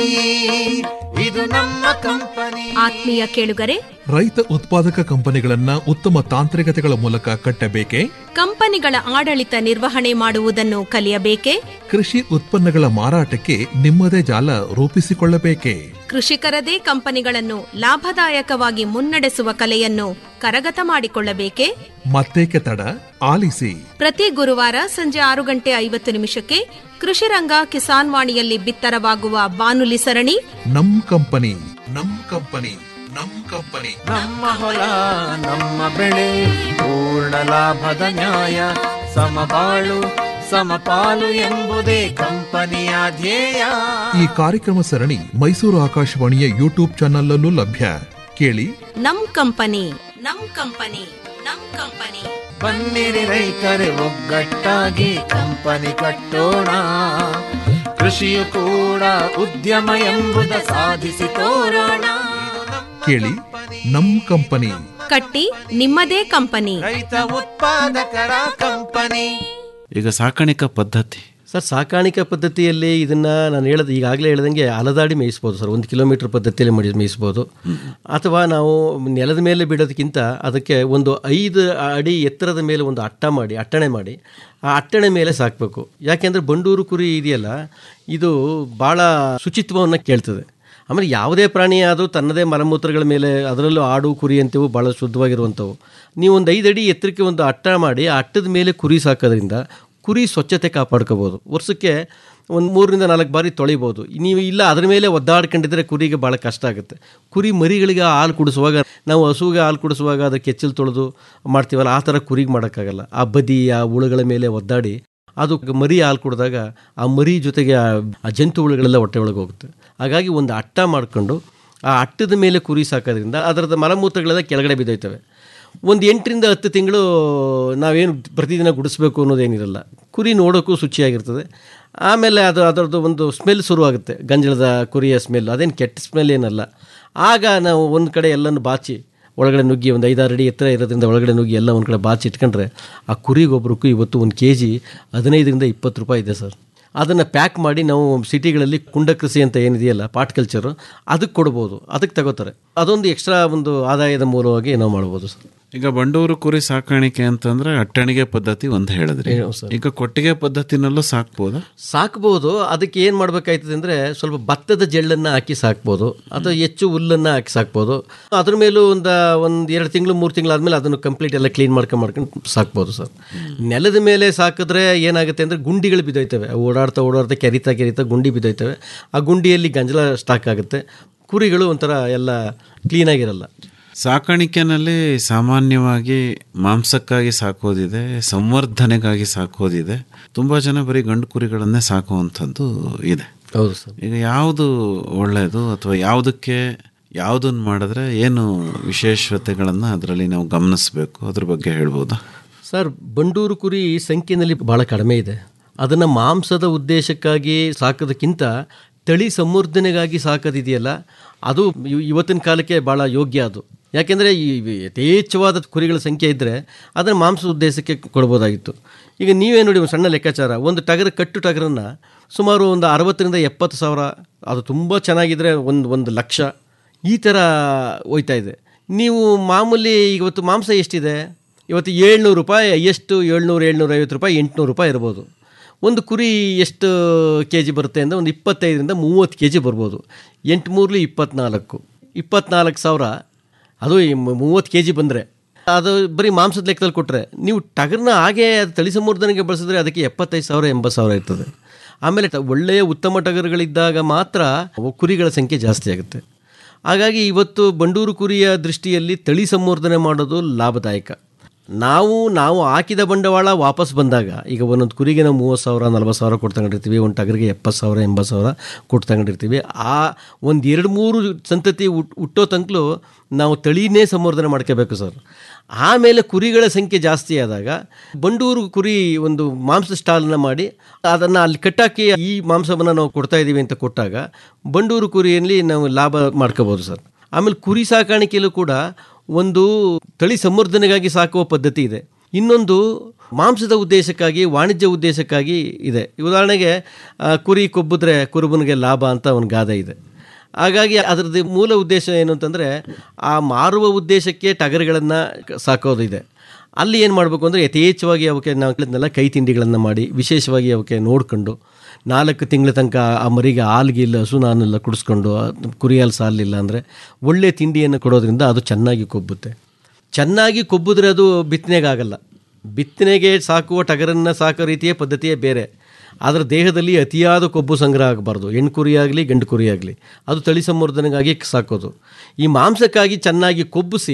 ಇದು ನಮ್ಮ ಕಂಪನಿ ಆತ್ಮೀಯ ಕೇಳುಗರೆ ರೈತ ಉತ್ಪಾದಕ ಕಂಪನಿಗಳನ್ನ ಉತ್ತಮ ತಾಂತ್ರಿಕತೆಗಳ ಮೂಲಕ ಕಟ್ಟಬೇಕೆ ಕಂಪನಿಗಳ ಆಡಳಿತ ನಿರ್ವಹಣೆ ಮಾಡುವುದನ್ನು ಕಲಿಯಬೇಕೆ ಕೃಷಿ ಉತ್ಪನ್ನಗಳ ಮಾರಾಟಕ್ಕೆ ನಿಮ್ಮದೇ ಜಾಲ ರೂಪಿಸಿಕೊಳ್ಳಬೇಕೆ ಕೃಷಿಕರದೇ ಕಂಪನಿಗಳನ್ನು ಲಾಭದಾಯಕವಾಗಿ ಮುನ್ನಡೆಸುವ ಕಲೆಯನ್ನು ಕರಗತ ಮಾಡಿಕೊಳ್ಳಬೇಕೆ ಮತ್ತೇಕೆ ತಡ ಆಲಿಸಿ ಪ್ರತಿ ಗುರುವಾರ ಸಂಜೆ ಆರು ಗಂಟೆ ಐವತ್ತು ನಿಮಿಷಕ್ಕೆ ಕೃಷಿರಂಗ ಕಿಸಾನ್ ವಾಣಿಯಲ್ಲಿ ಬಿತ್ತರವಾಗುವ ಬಾನುಲಿ ಸರಣಿ ನಮ್ ಕಂಪನಿ ನಮ್ ಕಂಪನಿ ನಮ್ ಕಂಪನಿ ನಮ್ಮ ಹೊಲ ನಮ್ಮ ಬೆಳೆ ಪೂರ್ಣ ಲಾಭದ ನ್ಯಾಯ ಸಮಬಾಳು ಸಮಪಾಲು ಎಂಬುದೇ ಕಂಪನಿಯ ಧ್ಯೇಯ ಈ ಕಾರ್ಯಕ್ರಮ ಸರಣಿ ಮೈಸೂರು ಆಕಾಶವಾಣಿಯ ಯೂಟ್ಯೂಬ್ ಚಾನಲ್ ಲಭ್ಯ ಕೇಳಿ ನಮ್ ಕಂಪನಿ ನಮ್ ಕಂಪನಿ ನಮ್ ಕಂಪನಿ ಬನ್ನಿರಿ ರೈತರೆ ಒಗ್ಗಟ್ಟಾಗಿ ಕಂಪನಿ ಕಟ್ಟೋಣ ಕೃಷಿಯು ಕೂಡ ಉದ್ಯಮ ಎಂಬುದ ಸಾಧಿಸಿ ತೋರೋಣ ಕೇಳಿ ನಮ್ ಕಂಪನಿ ಕಟ್ಟಿ ನಿಮ್ಮದೇ ಕಂಪನಿ ರೈತ ಉತ್ಪಾದಕರ ಕಂಪನಿ ಈಗ ಸಾಕಾಣಿಕಾ ಪದ್ಧತಿ ಸರ್ ಸಾಕಾಣಿಕೆ ಪದ್ಧತಿಯಲ್ಲಿ ಇದನ್ನು ನಾನು ಹೇಳೋದು ಈಗಾಗಲೇ ಹೇಳ್ದಂಗೆ ಅಲದಾಡಿ ಮೇಯಿಸ್ಬೋದು ಸರ್ ಒಂದು ಕಿಲೋಮೀಟ್ರ್ ಪದ್ಧತಿಯಲ್ಲಿ ಮಡಿ ಮೇಯಿಸ್ಬೋದು ಅಥವಾ ನಾವು ನೆಲದ ಮೇಲೆ ಬಿಡೋದಕ್ಕಿಂತ ಅದಕ್ಕೆ ಒಂದು ಐದು ಅಡಿ ಎತ್ತರದ ಮೇಲೆ ಒಂದು ಅಟ್ಟ ಮಾಡಿ ಅಟ್ಟಣೆ ಮಾಡಿ ಆ ಅಟ್ಟಣೆ ಮೇಲೆ ಸಾಕಬೇಕು ಯಾಕೆಂದರೆ ಬಂಡೂರು ಕುರಿ ಇದೆಯಲ್ಲ ಇದು ಭಾಳ ಶುಚಿತ್ವವನ್ನು ಕೇಳ್ತದೆ ಆಮೇಲೆ ಯಾವುದೇ ಪ್ರಾಣಿ ಆದರೂ ತನ್ನದೇ ಮಲಮೂತ್ರಗಳ ಮೇಲೆ ಅದರಲ್ಲೂ ಆಡು ಕುರಿ ಅಂತೇವು ಭಾಳ ಶುದ್ಧವಾಗಿರುವಂಥವು ನೀವು ಒಂದು ಐದು ಅಡಿ ಎತ್ತರಕ್ಕೆ ಒಂದು ಅಟ್ಟ ಮಾಡಿ ಆ ಅಟ್ಟದ ಮೇಲೆ ಕುರಿ ಸಾಕೋದ್ರಿಂದ ಕುರಿ ಸ್ವಚ್ಛತೆ ಕಾಪಾಡ್ಕೋಬೋದು ವರ್ಷಕ್ಕೆ ಒಂದು ಮೂರರಿಂದ ನಾಲ್ಕು ಬಾರಿ ತೊಳಿಬೋದು ನೀವು ಇಲ್ಲ ಅದ್ರ ಮೇಲೆ ಒದ್ದಾಡ್ಕೊಂಡಿದ್ರೆ ಕುರಿಗೆ ಭಾಳ ಕಷ್ಟ ಆಗುತ್ತೆ ಕುರಿ ಮರಿಗಳಿಗೆ ಹಾಲು ಕುಡಿಸುವಾಗ ನಾವು ಹಸುವಿಗೆ ಹಾಲು ಕುಡಿಸುವಾಗ ಅದಕ್ಕೆ ಕೆಚ್ಚಲು ತೊಳೆದು ಮಾಡ್ತೀವಲ್ಲ ಆ ಥರ ಕುರಿಗೆ ಮಾಡೋಕ್ಕಾಗಲ್ಲ ಆ ಬದಿ ಆ ಹುಳುಗಳ ಮೇಲೆ ಒದ್ದಾಡಿ ಅದು ಮರಿ ಹಾಲು ಕುಡಿದಾಗ ಆ ಮರಿ ಜೊತೆಗೆ ಆ ಆ ಜಂತು ಹುಳುಗಳೆಲ್ಲ ಹೊಟ್ಟೆ ಒಳಗೆ ಹೋಗುತ್ತೆ ಹಾಗಾಗಿ ಒಂದು ಅಟ್ಟ ಮಾಡಿಕೊಂಡು ಆ ಅಟ್ಟದ ಮೇಲೆ ಕುರಿ ಸಾಕೋದ್ರಿಂದ ಅದರದ ಮಲಮೂತ್ರಗಳೆಲ್ಲ ಕೆಳಗಡೆ ಬಿದ್ದೋಯ್ತವೆ ಒಂದು ಎಂಟರಿಂದ ಹತ್ತು ತಿಂಗಳು ನಾವೇನು ಪ್ರತಿದಿನ ಗುಡಿಸ್ಬೇಕು ಅನ್ನೋದೇನಿರಲ್ಲ ಕುರಿ ನೋಡೋಕ್ಕೂ ಶುಚಿಯಾಗಿರ್ತದೆ ಆಮೇಲೆ ಅದು ಅದರದ್ದು ಒಂದು ಸ್ಮೆಲ್ ಶುರುವಾಗುತ್ತೆ ಗಂಜಳದ ಕುರಿಯ ಸ್ಮೆಲ್ ಅದೇನು ಕೆಟ್ಟ ಸ್ಮೆಲ್ ಏನಲ್ಲ ಆಗ ನಾವು ಒಂದು ಕಡೆ ಎಲ್ಲನೂ ಬಾಚಿ ಒಳಗಡೆ ನುಗ್ಗಿ ಒಂದು ಐದಾರು ಅಡಿ ಎತ್ತರ ಇರೋದ್ರಿಂದ ಒಳಗಡೆ ನುಗ್ಗಿ ಎಲ್ಲ ಒಂದು ಕಡೆ ಬಾಚಿ ಇಟ್ಕೊಂಡ್ರೆ ಆ ಕುರಿಗೊಬ್ಬರಕ್ಕೂ ಇವತ್ತು ಒಂದು ಕೆ ಜಿ ಹದಿನೈದರಿಂದ ಇಪ್ಪತ್ತು ರೂಪಾಯಿ ಇದೆ ಸರ್ ಅದನ್ನು ಪ್ಯಾಕ್ ಮಾಡಿ ನಾವು ಸಿಟಿಗಳಲ್ಲಿ ಕುಂಡ ಕೃಷಿ ಅಂತ ಏನಿದೆಯಲ್ಲ ಪಾಟ್ ಕಲ್ಚರು ಅದಕ್ಕೆ ಕೊಡ್ಬೋದು ಅದಕ್ಕೆ ತಗೋತಾರೆ ಅದೊಂದು ಎಕ್ಸ್ಟ್ರಾ ಒಂದು ಆದಾಯದ ಮೂಲವಾಗಿ ನಾವು ಮಾಡ್ಬೋದು ಸರ್ ಈಗ ಬಂಡೂರು ಕುರಿ ಸಾಕಾಣಿಕೆ ಅಂತಂದ್ರೆ ಅಟ್ಟಣಿಗೆ ಪದ್ಧತಿ ಒಂದು ಹೇಳಿದ್ರಿ ಈಗ ಕೊಟ್ಟಿಗೆ ಪದ್ಧತಿನಲ್ಲೂ ಸಾಕ್ಬೋದಾ ಸಾಕ್ಬೋದು ಅದಕ್ಕೆ ಏನು ಮಾಡಬೇಕಾಯ್ತದೆ ಅಂದರೆ ಸ್ವಲ್ಪ ಭತ್ತದ ಜೆಳ್ಳನ್ನು ಹಾಕಿ ಸಾಕ್ಬೋದು ಅಥವಾ ಹೆಚ್ಚು ಹುಲ್ಲನ್ನು ಹಾಕಿ ಸಾಕ್ಬೋದು ಅದ್ರ ಮೇಲೂ ಒಂದು ಒಂದು ಎರಡು ತಿಂಗಳು ಮೂರು ತಿಂಗಳು ಆದಮೇಲೆ ಅದನ್ನು ಕಂಪ್ಲೀಟ್ ಎಲ್ಲ ಕ್ಲೀನ್ ಮಾಡ್ಕೊಂಡು ಮಾಡ್ಕೊಂಡು ಸಾಕ್ಬೋದು ಸರ್ ನೆಲದ ಮೇಲೆ ಸಾಕಿದ್ರೆ ಏನಾಗುತ್ತೆ ಅಂದರೆ ಗುಂಡಿಗಳು ಬಿದ್ದೋಯ್ತವೆ ಅವು ಓಡಾಡ್ತಾ ಓಡಾಡ್ತಾ ಕೆರಿತಾ ಕೆರಿತಾ ಗುಂಡಿ ಬಿದ್ದೋಯ್ತವೆ ಆ ಗುಂಡಿಯಲ್ಲಿ ಗಂಜಲ ಸ್ಟಾಕ್ ಆಗುತ್ತೆ ಕುರಿಗಳು ಒಂಥರ ಎಲ್ಲ ಕ್ಲೀನಾಗಿರಲ್ಲ ಸಾಕಾಣಿಕೆನಲ್ಲಿ ಸಾಮಾನ್ಯವಾಗಿ ಮಾಂಸಕ್ಕಾಗಿ ಸಾಕೋದಿದೆ ಸಂವರ್ಧನೆಗಾಗಿ ಸಾಕೋದಿದೆ ತುಂಬ ಜನ ಬರೀ ಗಂಡು ಕುರಿಗಳನ್ನೇ ಸಾಕುವಂಥದ್ದು ಇದೆ ಹೌದು ಸರ್ ಈಗ ಯಾವುದು ಒಳ್ಳೆಯದು ಅಥವಾ ಯಾವುದಕ್ಕೆ ಯಾವುದನ್ನು ಮಾಡಿದ್ರೆ ಏನು ವಿಶೇಷತೆಗಳನ್ನು ಅದರಲ್ಲಿ ನಾವು ಗಮನಿಸಬೇಕು ಅದ್ರ ಬಗ್ಗೆ ಹೇಳ್ಬೋದಾ ಸರ್ ಬಂಡೂರು ಕುರಿ ಸಂಖ್ಯೆಯಲ್ಲಿ ಭಾಳ ಕಡಿಮೆ ಇದೆ ಅದನ್ನು ಮಾಂಸದ ಉದ್ದೇಶಕ್ಕಾಗಿ ಸಾಕೋದಕ್ಕಿಂತ ತಳಿ ಸಂವರ್ಧನೆಗಾಗಿ ಸಾಕೋದಿದೆಯಲ್ಲ ಅದು ಇವ್- ಇವತ್ತಿನ ಕಾಲಕ್ಕೆ ಭಾಳ ಯೋಗ್ಯ ಅದು ಯಾಕೆಂದರೆ ಈ ಯಥೇಚ್ಛವಾದ ಕುರಿಗಳ ಸಂಖ್ಯೆ ಇದ್ದರೆ ಅದನ್ನು ಮಾಂಸದ ಉದ್ದೇಶಕ್ಕೆ ಕೊಡ್ಬೋದಾಗಿತ್ತು ಈಗ ನೀವೇ ನೋಡಿ ಒಂದು ಸಣ್ಣ ಲೆಕ್ಕಾಚಾರ ಒಂದು ಟಗರ ಕಟ್ಟು ಟಗರನ್ನು ಸುಮಾರು ಒಂದು ಅರವತ್ತರಿಂದ ಎಪ್ಪತ್ತು ಸಾವಿರ ಅದು ತುಂಬ ಚೆನ್ನಾಗಿದ್ದರೆ ಒಂದು ಒಂದು ಲಕ್ಷ ಈ ಥರ ಹೋಯ್ತಾ ಇದೆ ನೀವು ಮಾಮೂಲಿ ಇವತ್ತು ಮಾಂಸ ಎಷ್ಟಿದೆ ಇವತ್ತು ಏಳ್ನೂರು ರೂಪಾಯಿ ಎಷ್ಟು ಏಳ್ನೂರು ಏಳ್ನೂರ ಐವತ್ತು ರೂಪಾಯಿ ಎಂಟುನೂರು ರೂಪಾಯಿ ಇರ್ಬೋದು ಒಂದು ಕುರಿ ಎಷ್ಟು ಕೆ ಜಿ ಬರುತ್ತೆ ಅಂದರೆ ಒಂದು ಇಪ್ಪತ್ತೈದರಿಂದ ಮೂವತ್ತು ಕೆ ಜಿ ಬರ್ಬೋದು ಎಂಟು ಮೂರಲಿ ಇಪ್ಪತ್ನಾಲ್ಕು ಇಪ್ಪತ್ನಾಲ್ಕು ಸಾವಿರ ಅದು ಈ ಮು- ಮೂವತ್ತು ಕೆ ಜಿ ಬಂದರೆ ಅದು ಬರೀ ಮಾಂಸದ ಲೆಕ್ಕದಲ್ಲಿ ಕೊಟ್ಟರೆ ನೀವು ಟಗರ್ನ ಹಾಗೆ ಅದು ತಳಿ ಸಂವರ್ಧನೆಗೆ ಬಳಸಿದ್ರೆ ಅದಕ್ಕೆ ಎಪ್ಪತ್ತೈದು ಸಾವಿರ ಎಂಬತ್ತು ಸಾವಿರ ಇರ್ತದೆ ಆಮೇಲೆ ಟ- ಒಳ್ಳೆಯ ಉತ್ತಮ ಟಗರುಗಳಿದ್ದಾಗ ಮಾತ್ರ ಅವು ಕುರಿಗಳ ಸಂಖ್ಯೆ ಜಾಸ್ತಿ ಆಗುತ್ತೆ ಹಾಗಾಗಿ ಇವತ್ತು ಬಂಡೂರು ಕುರಿಯ ದೃಷ್ಟಿಯಲ್ಲಿ ತಳಿ ಸಂವರ್ಧನೆ ಮಾಡೋದು ಲಾಭದಾಯಕ ನಾವು ನಾವು ಹಾಕಿದ ಬಂಡವಾಳ ವಾಪಸ್ ಬಂದಾಗ ಈಗ ಒಂದೊಂದು ಕುರಿಗೆ ನಾವು ಮೂವತ್ತು ಸಾವಿರ ನಲ್ವತ್ತು ಸಾವಿರ ಕೊಟ್ಟು ತಗೊಂಡಿರ್ತೀವಿ ಒಂದು ಟಗರಿಗೆ ಎಪ್ಪತ್ತು ಸಾವಿರ ಎಂಬತ್ತು ಸಾವಿರ ಕೊಟ್ಟು ತಗೊಂಡಿರ್ತೀವಿ ಆ ಒಂದು ಎರಡು ಮೂರು ಸಂತತಿ ಹುಟ್ ಹುಟ್ಟೋ ತನಕಲೂ ನಾವು ತಳಿನೇ ಸಂವರ್ಧನೆ ಮಾಡ್ಕೋಬೇಕು ಸರ್ ಆಮೇಲೆ ಕುರಿಗಳ ಸಂಖ್ಯೆ ಜಾಸ್ತಿ ಆದಾಗ ಬಂಡೂರು ಕುರಿ ಒಂದು ಮಾಂಸ ಸ್ಟಾಲ್ನ ಮಾಡಿ ಅದನ್ನು ಅಲ್ಲಿ ಕಟ್ಟಾಕಿ ಈ ಮಾಂಸವನ್ನು ನಾವು ಕೊಡ್ತಾ ಇದ್ದೀವಿ ಅಂತ ಕೊಟ್ಟಾಗ ಬಂಡೂರು ಕುರಿಯಲ್ಲಿ ನಾವು ಲಾಭ ಮಾಡ್ಕೋಬೋದು ಸರ್ ಆಮೇಲೆ ಕುರಿ ಸಾಕಾಣಿಕೆಯಲ್ಲೂ ಕೂಡ ಒಂದು ತಳಿ ಸಂವರ್ಧನೆಗಾಗಿ ಸಾಕುವ ಪದ್ಧತಿ ಇದೆ ಇನ್ನೊಂದು ಮಾಂಸದ ಉದ್ದೇಶಕ್ಕಾಗಿ ವಾಣಿಜ್ಯ ಉದ್ದೇಶಕ್ಕಾಗಿ ಇದೆ ಉದಾಹರಣೆಗೆ ಆ, ಕುರಿ ಕೊಬ್ಬಿದ್ರೆ ಕುರುಬನಿಗೆ ಲಾಭ ಅಂತ ಒಂದು ಗಾದೆ ಇದೆ ಹಾಗಾಗಿ ಅದರದ್ದು ಮೂಲ ಉದ್ದೇಶ ಏನು ಅಂತಂದರೆ ಆ ಮಾರುವ ಉದ್ದೇಶಕ್ಕೆ ಟಗರುಗಳನ್ನು ಸಾಕೋದಿದೆ ಅಲ್ಲಿ ಏನು ಮಾಡಬೇಕು ಅಂದರೆ ಯಥೇಚ್ಛವಾಗಿ ಅವಕ್ಕೆ ನಾವು ಹೇಳಿದ್ನೆಲ್ಲ ಕೈ ತಿಂಡಿಗಳನ್ನು ಮಾಡಿ ವಿಶೇಷವಾಗಿ ಅವಕ್ಕೆ ನೋಡ್ಕೊಂಡು ನಾಲ್ಕು ತಿಂಗಳ ತನಕ ಆ ಮರಿಗೆ ಹಾಲ್ಗಿಲ್ಲ ಹಸು ನಾನೆಲ್ಲ ಕುಡಿಸ್ಕೊಂಡು ಆ ಕುರಿ ಹಾಲು ಸಾಲಿಲ್ಲ ಅಂದರೆ ಒಳ್ಳೆ ತಿಂಡಿಯನ್ನು ಕೊಡೋದ್ರಿಂದ ಅದು ಚೆನ್ನಾಗಿ ಕೊಬ್ಬುತ್ತೆ ಚೆನ್ನಾಗಿ ಕೊಬ್ಬಿದ್ರೆ ಅದು ಬಿತ್ತನೆಗಾಗಲ್ಲ ಬಿತ್ತನೆಗೆ ಸಾಕುವ ಟಗರನ್ನು ಸಾಕೋ ರೀತಿಯ ಪದ್ಧತಿಯೇ ಬೇರೆ ಅದರ ದೇಹದಲ್ಲಿ ಅತಿಯಾದ ಕೊಬ್ಬು ಸಂಗ್ರಹ ಆಗಬಾರ್ದು ಹೆಣ್ಣು ಕುರಿ ಆಗಲಿ ಗಂಡು ಕುರಿ ಆಗಲಿ ಅದು ತಳಿ ಸಂವರ್ಧನೆಗಾಗಿ ಸಾಕೋದು ಈ ಮಾಂಸಕ್ಕಾಗಿ ಚೆನ್ನಾಗಿ ಕೊಬ್ಬಿಸಿ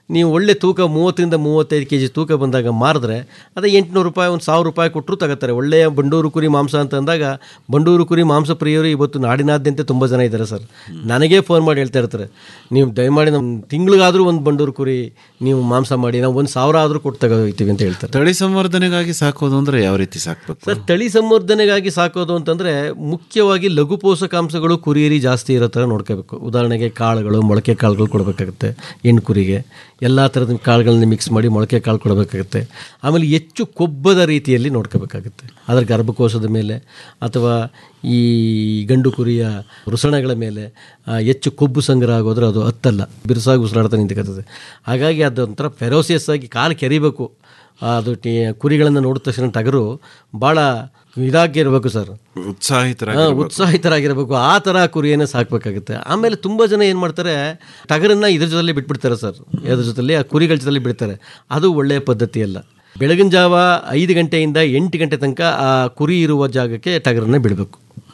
ನೀವು ಒಳ್ಳೆ ತೂಕ ಮೂವತ್ತರಿಂದ ಮೂವತ್ತೈದು ಕೆ ಜಿ ತೂಕ ಬಂದಾಗ ಮಾರಿದ್ರೆ ಅದೇ ಎಂಟುನೂರು ರೂಪಾಯಿ ಒಂದು ಸಾವಿರ ರೂಪಾಯಿ ಕೊಟ್ಟರು ತಗೋತಾರೆ ಒಳ್ಳೆಯ ಬಂಡೂರು ಕುರಿ ಮಾಂಸ ಅಂತ ಅಂದಾಗ ಬಂಡೂರು ಕುರಿ ಮಾಂಸ ಪ್ರಿಯರು ಇವತ್ತು ನಾಡಿನಾದ್ಯಂತ ತುಂಬ ಜನ ಇದ್ದಾರೆ ಸರ್ ನನಗೇ ಫೋನ್ ಮಾಡಿ ಹೇಳ್ತಾ ಇರ್ತಾರೆ ನೀವು ದಯಮಾಡಿ ನಮ್ಮ ತಿಂಗಳಿಗಾದರೂ ಒಂದು ಬಂಡೂರು ಕುರಿ ನೀವು ಮಾಂಸ ಮಾಡಿ ನಾವು ಒಂದು ಸಾವಿರ ಆದರೂ ಕೊಟ್ಟು ತಗೋತೀವಿ ಅಂತ ಹೇಳ್ತಾರೆ ತಳಿ ಸಂವರ್ಧನೆಗಾಗಿ ಸಾಕೋದು ಅಂದ್ರೆ ಯಾವ ರೀತಿ ಸಾಕ್ಬೇಕು ಸರ್ ತಳಿ ಸಂವರ್ಧನೆಗಾಗಿ ಸಾಕೋದು ಅಂತಂದರೆ ಮುಖ್ಯವಾಗಿ ಲಘು ಪೋಷಕಾಂಶಗಳು ಕುರಿಯರಿ ಜಾಸ್ತಿ ಇರೋ ಥರ ನೋಡ್ಕೋಬೇಕು ಉದಾಹರಣೆಗೆ ಕಾಳುಗಳು ಮೊಳಕೆ ಕಾಳುಗಳು ಕೊಡಬೇಕಾಗುತ್ತೆ ಹೆಣ್ಣು ಕುರಿಗೆ ಎಲ್ಲ ಥರದ ಕಾಳುಗಳನ್ನ ಮಿಕ್ಸ್ ಮಾಡಿ ಮೊಳಕೆ ಕಾಳು ಕೊಡಬೇಕಾಗುತ್ತೆ ಆಮೇಲೆ ಹೆಚ್ಚು ಕೊಬ್ಬದ ರೀತಿಯಲ್ಲಿ ನೋಡ್ಕೋಬೇಕಾಗುತ್ತೆ ಅದರ ಗರ್ಭಕೋಶದ ಮೇಲೆ ಅಥವಾ ಈ ಗಂಡು ಕುರಿಯ ಋಸಣಗಳ ಮೇಲೆ ಆ, ಹೆಚ್ಚು ಕೊಬ್ಬು ಸಂಗ್ರಹ ಆಗೋದ್ರೆ ಅದು ಹತ್ತಲ್ಲ ಬಿರುಸಾಗಿ ಉಸಿರಾಡ್ತಾ ನಿಂತ್ಕೊತದೆ ಹಾಗಾಗಿ ಅದೊಂಥರ ಫೆರೋಸಿಯಸ್ ಆಗಿ ಕಾಲು ಕೆರಿಬೇಕು ಅದು ಟಿ ಕುರಿಗಳನ್ನು ನೋಡಿದ ತಕ್ಷಣ ಟಗರು ಭಾಳ ಇದಾಗಿರ್ಬೇಕು ಸರ್ ಉತ್ಸಾಹಿತರಾಗಿ ಹಾ, ಉತ್ಸಾಹಿತರಾಗಿರ್ಬೇಕು ಆ ಥರ ಕುರಿಯನ್ನು ಸಾಕಬೇಕಾಗುತ್ತೆ ಆಮೇಲೆ ತುಂಬ ಜನ ಏನು ಮಾಡ್ತಾರೆ ಟಗರನ್ನ ಇದ್ರ ಜೊತೆಲಿ ಬಿಟ್ಬಿಡ್ತಾರೆ ಸರ್ ಅದ್ರ ಜೊತೆಲಿ ಆ ಕುರಿಗಳ ಜೊತೆಲಿ ಬಿಡ್ತಾರೆ ಅದು ಒಳ್ಳೆಯ ಪದ್ಧತಿ ಅಲ್ಲ ಬೆಳಗಿನ ಜಾವ ಐದು ಗಂಟೆಯಿಂದ ಎಂಟು ಗಂಟೆ ತನಕ ಆ ಕುರಿ ಇರುವ ಜಾಗಕ್ಕೆ ಟಗರನ್ನ ಬಿಡಬೇಕು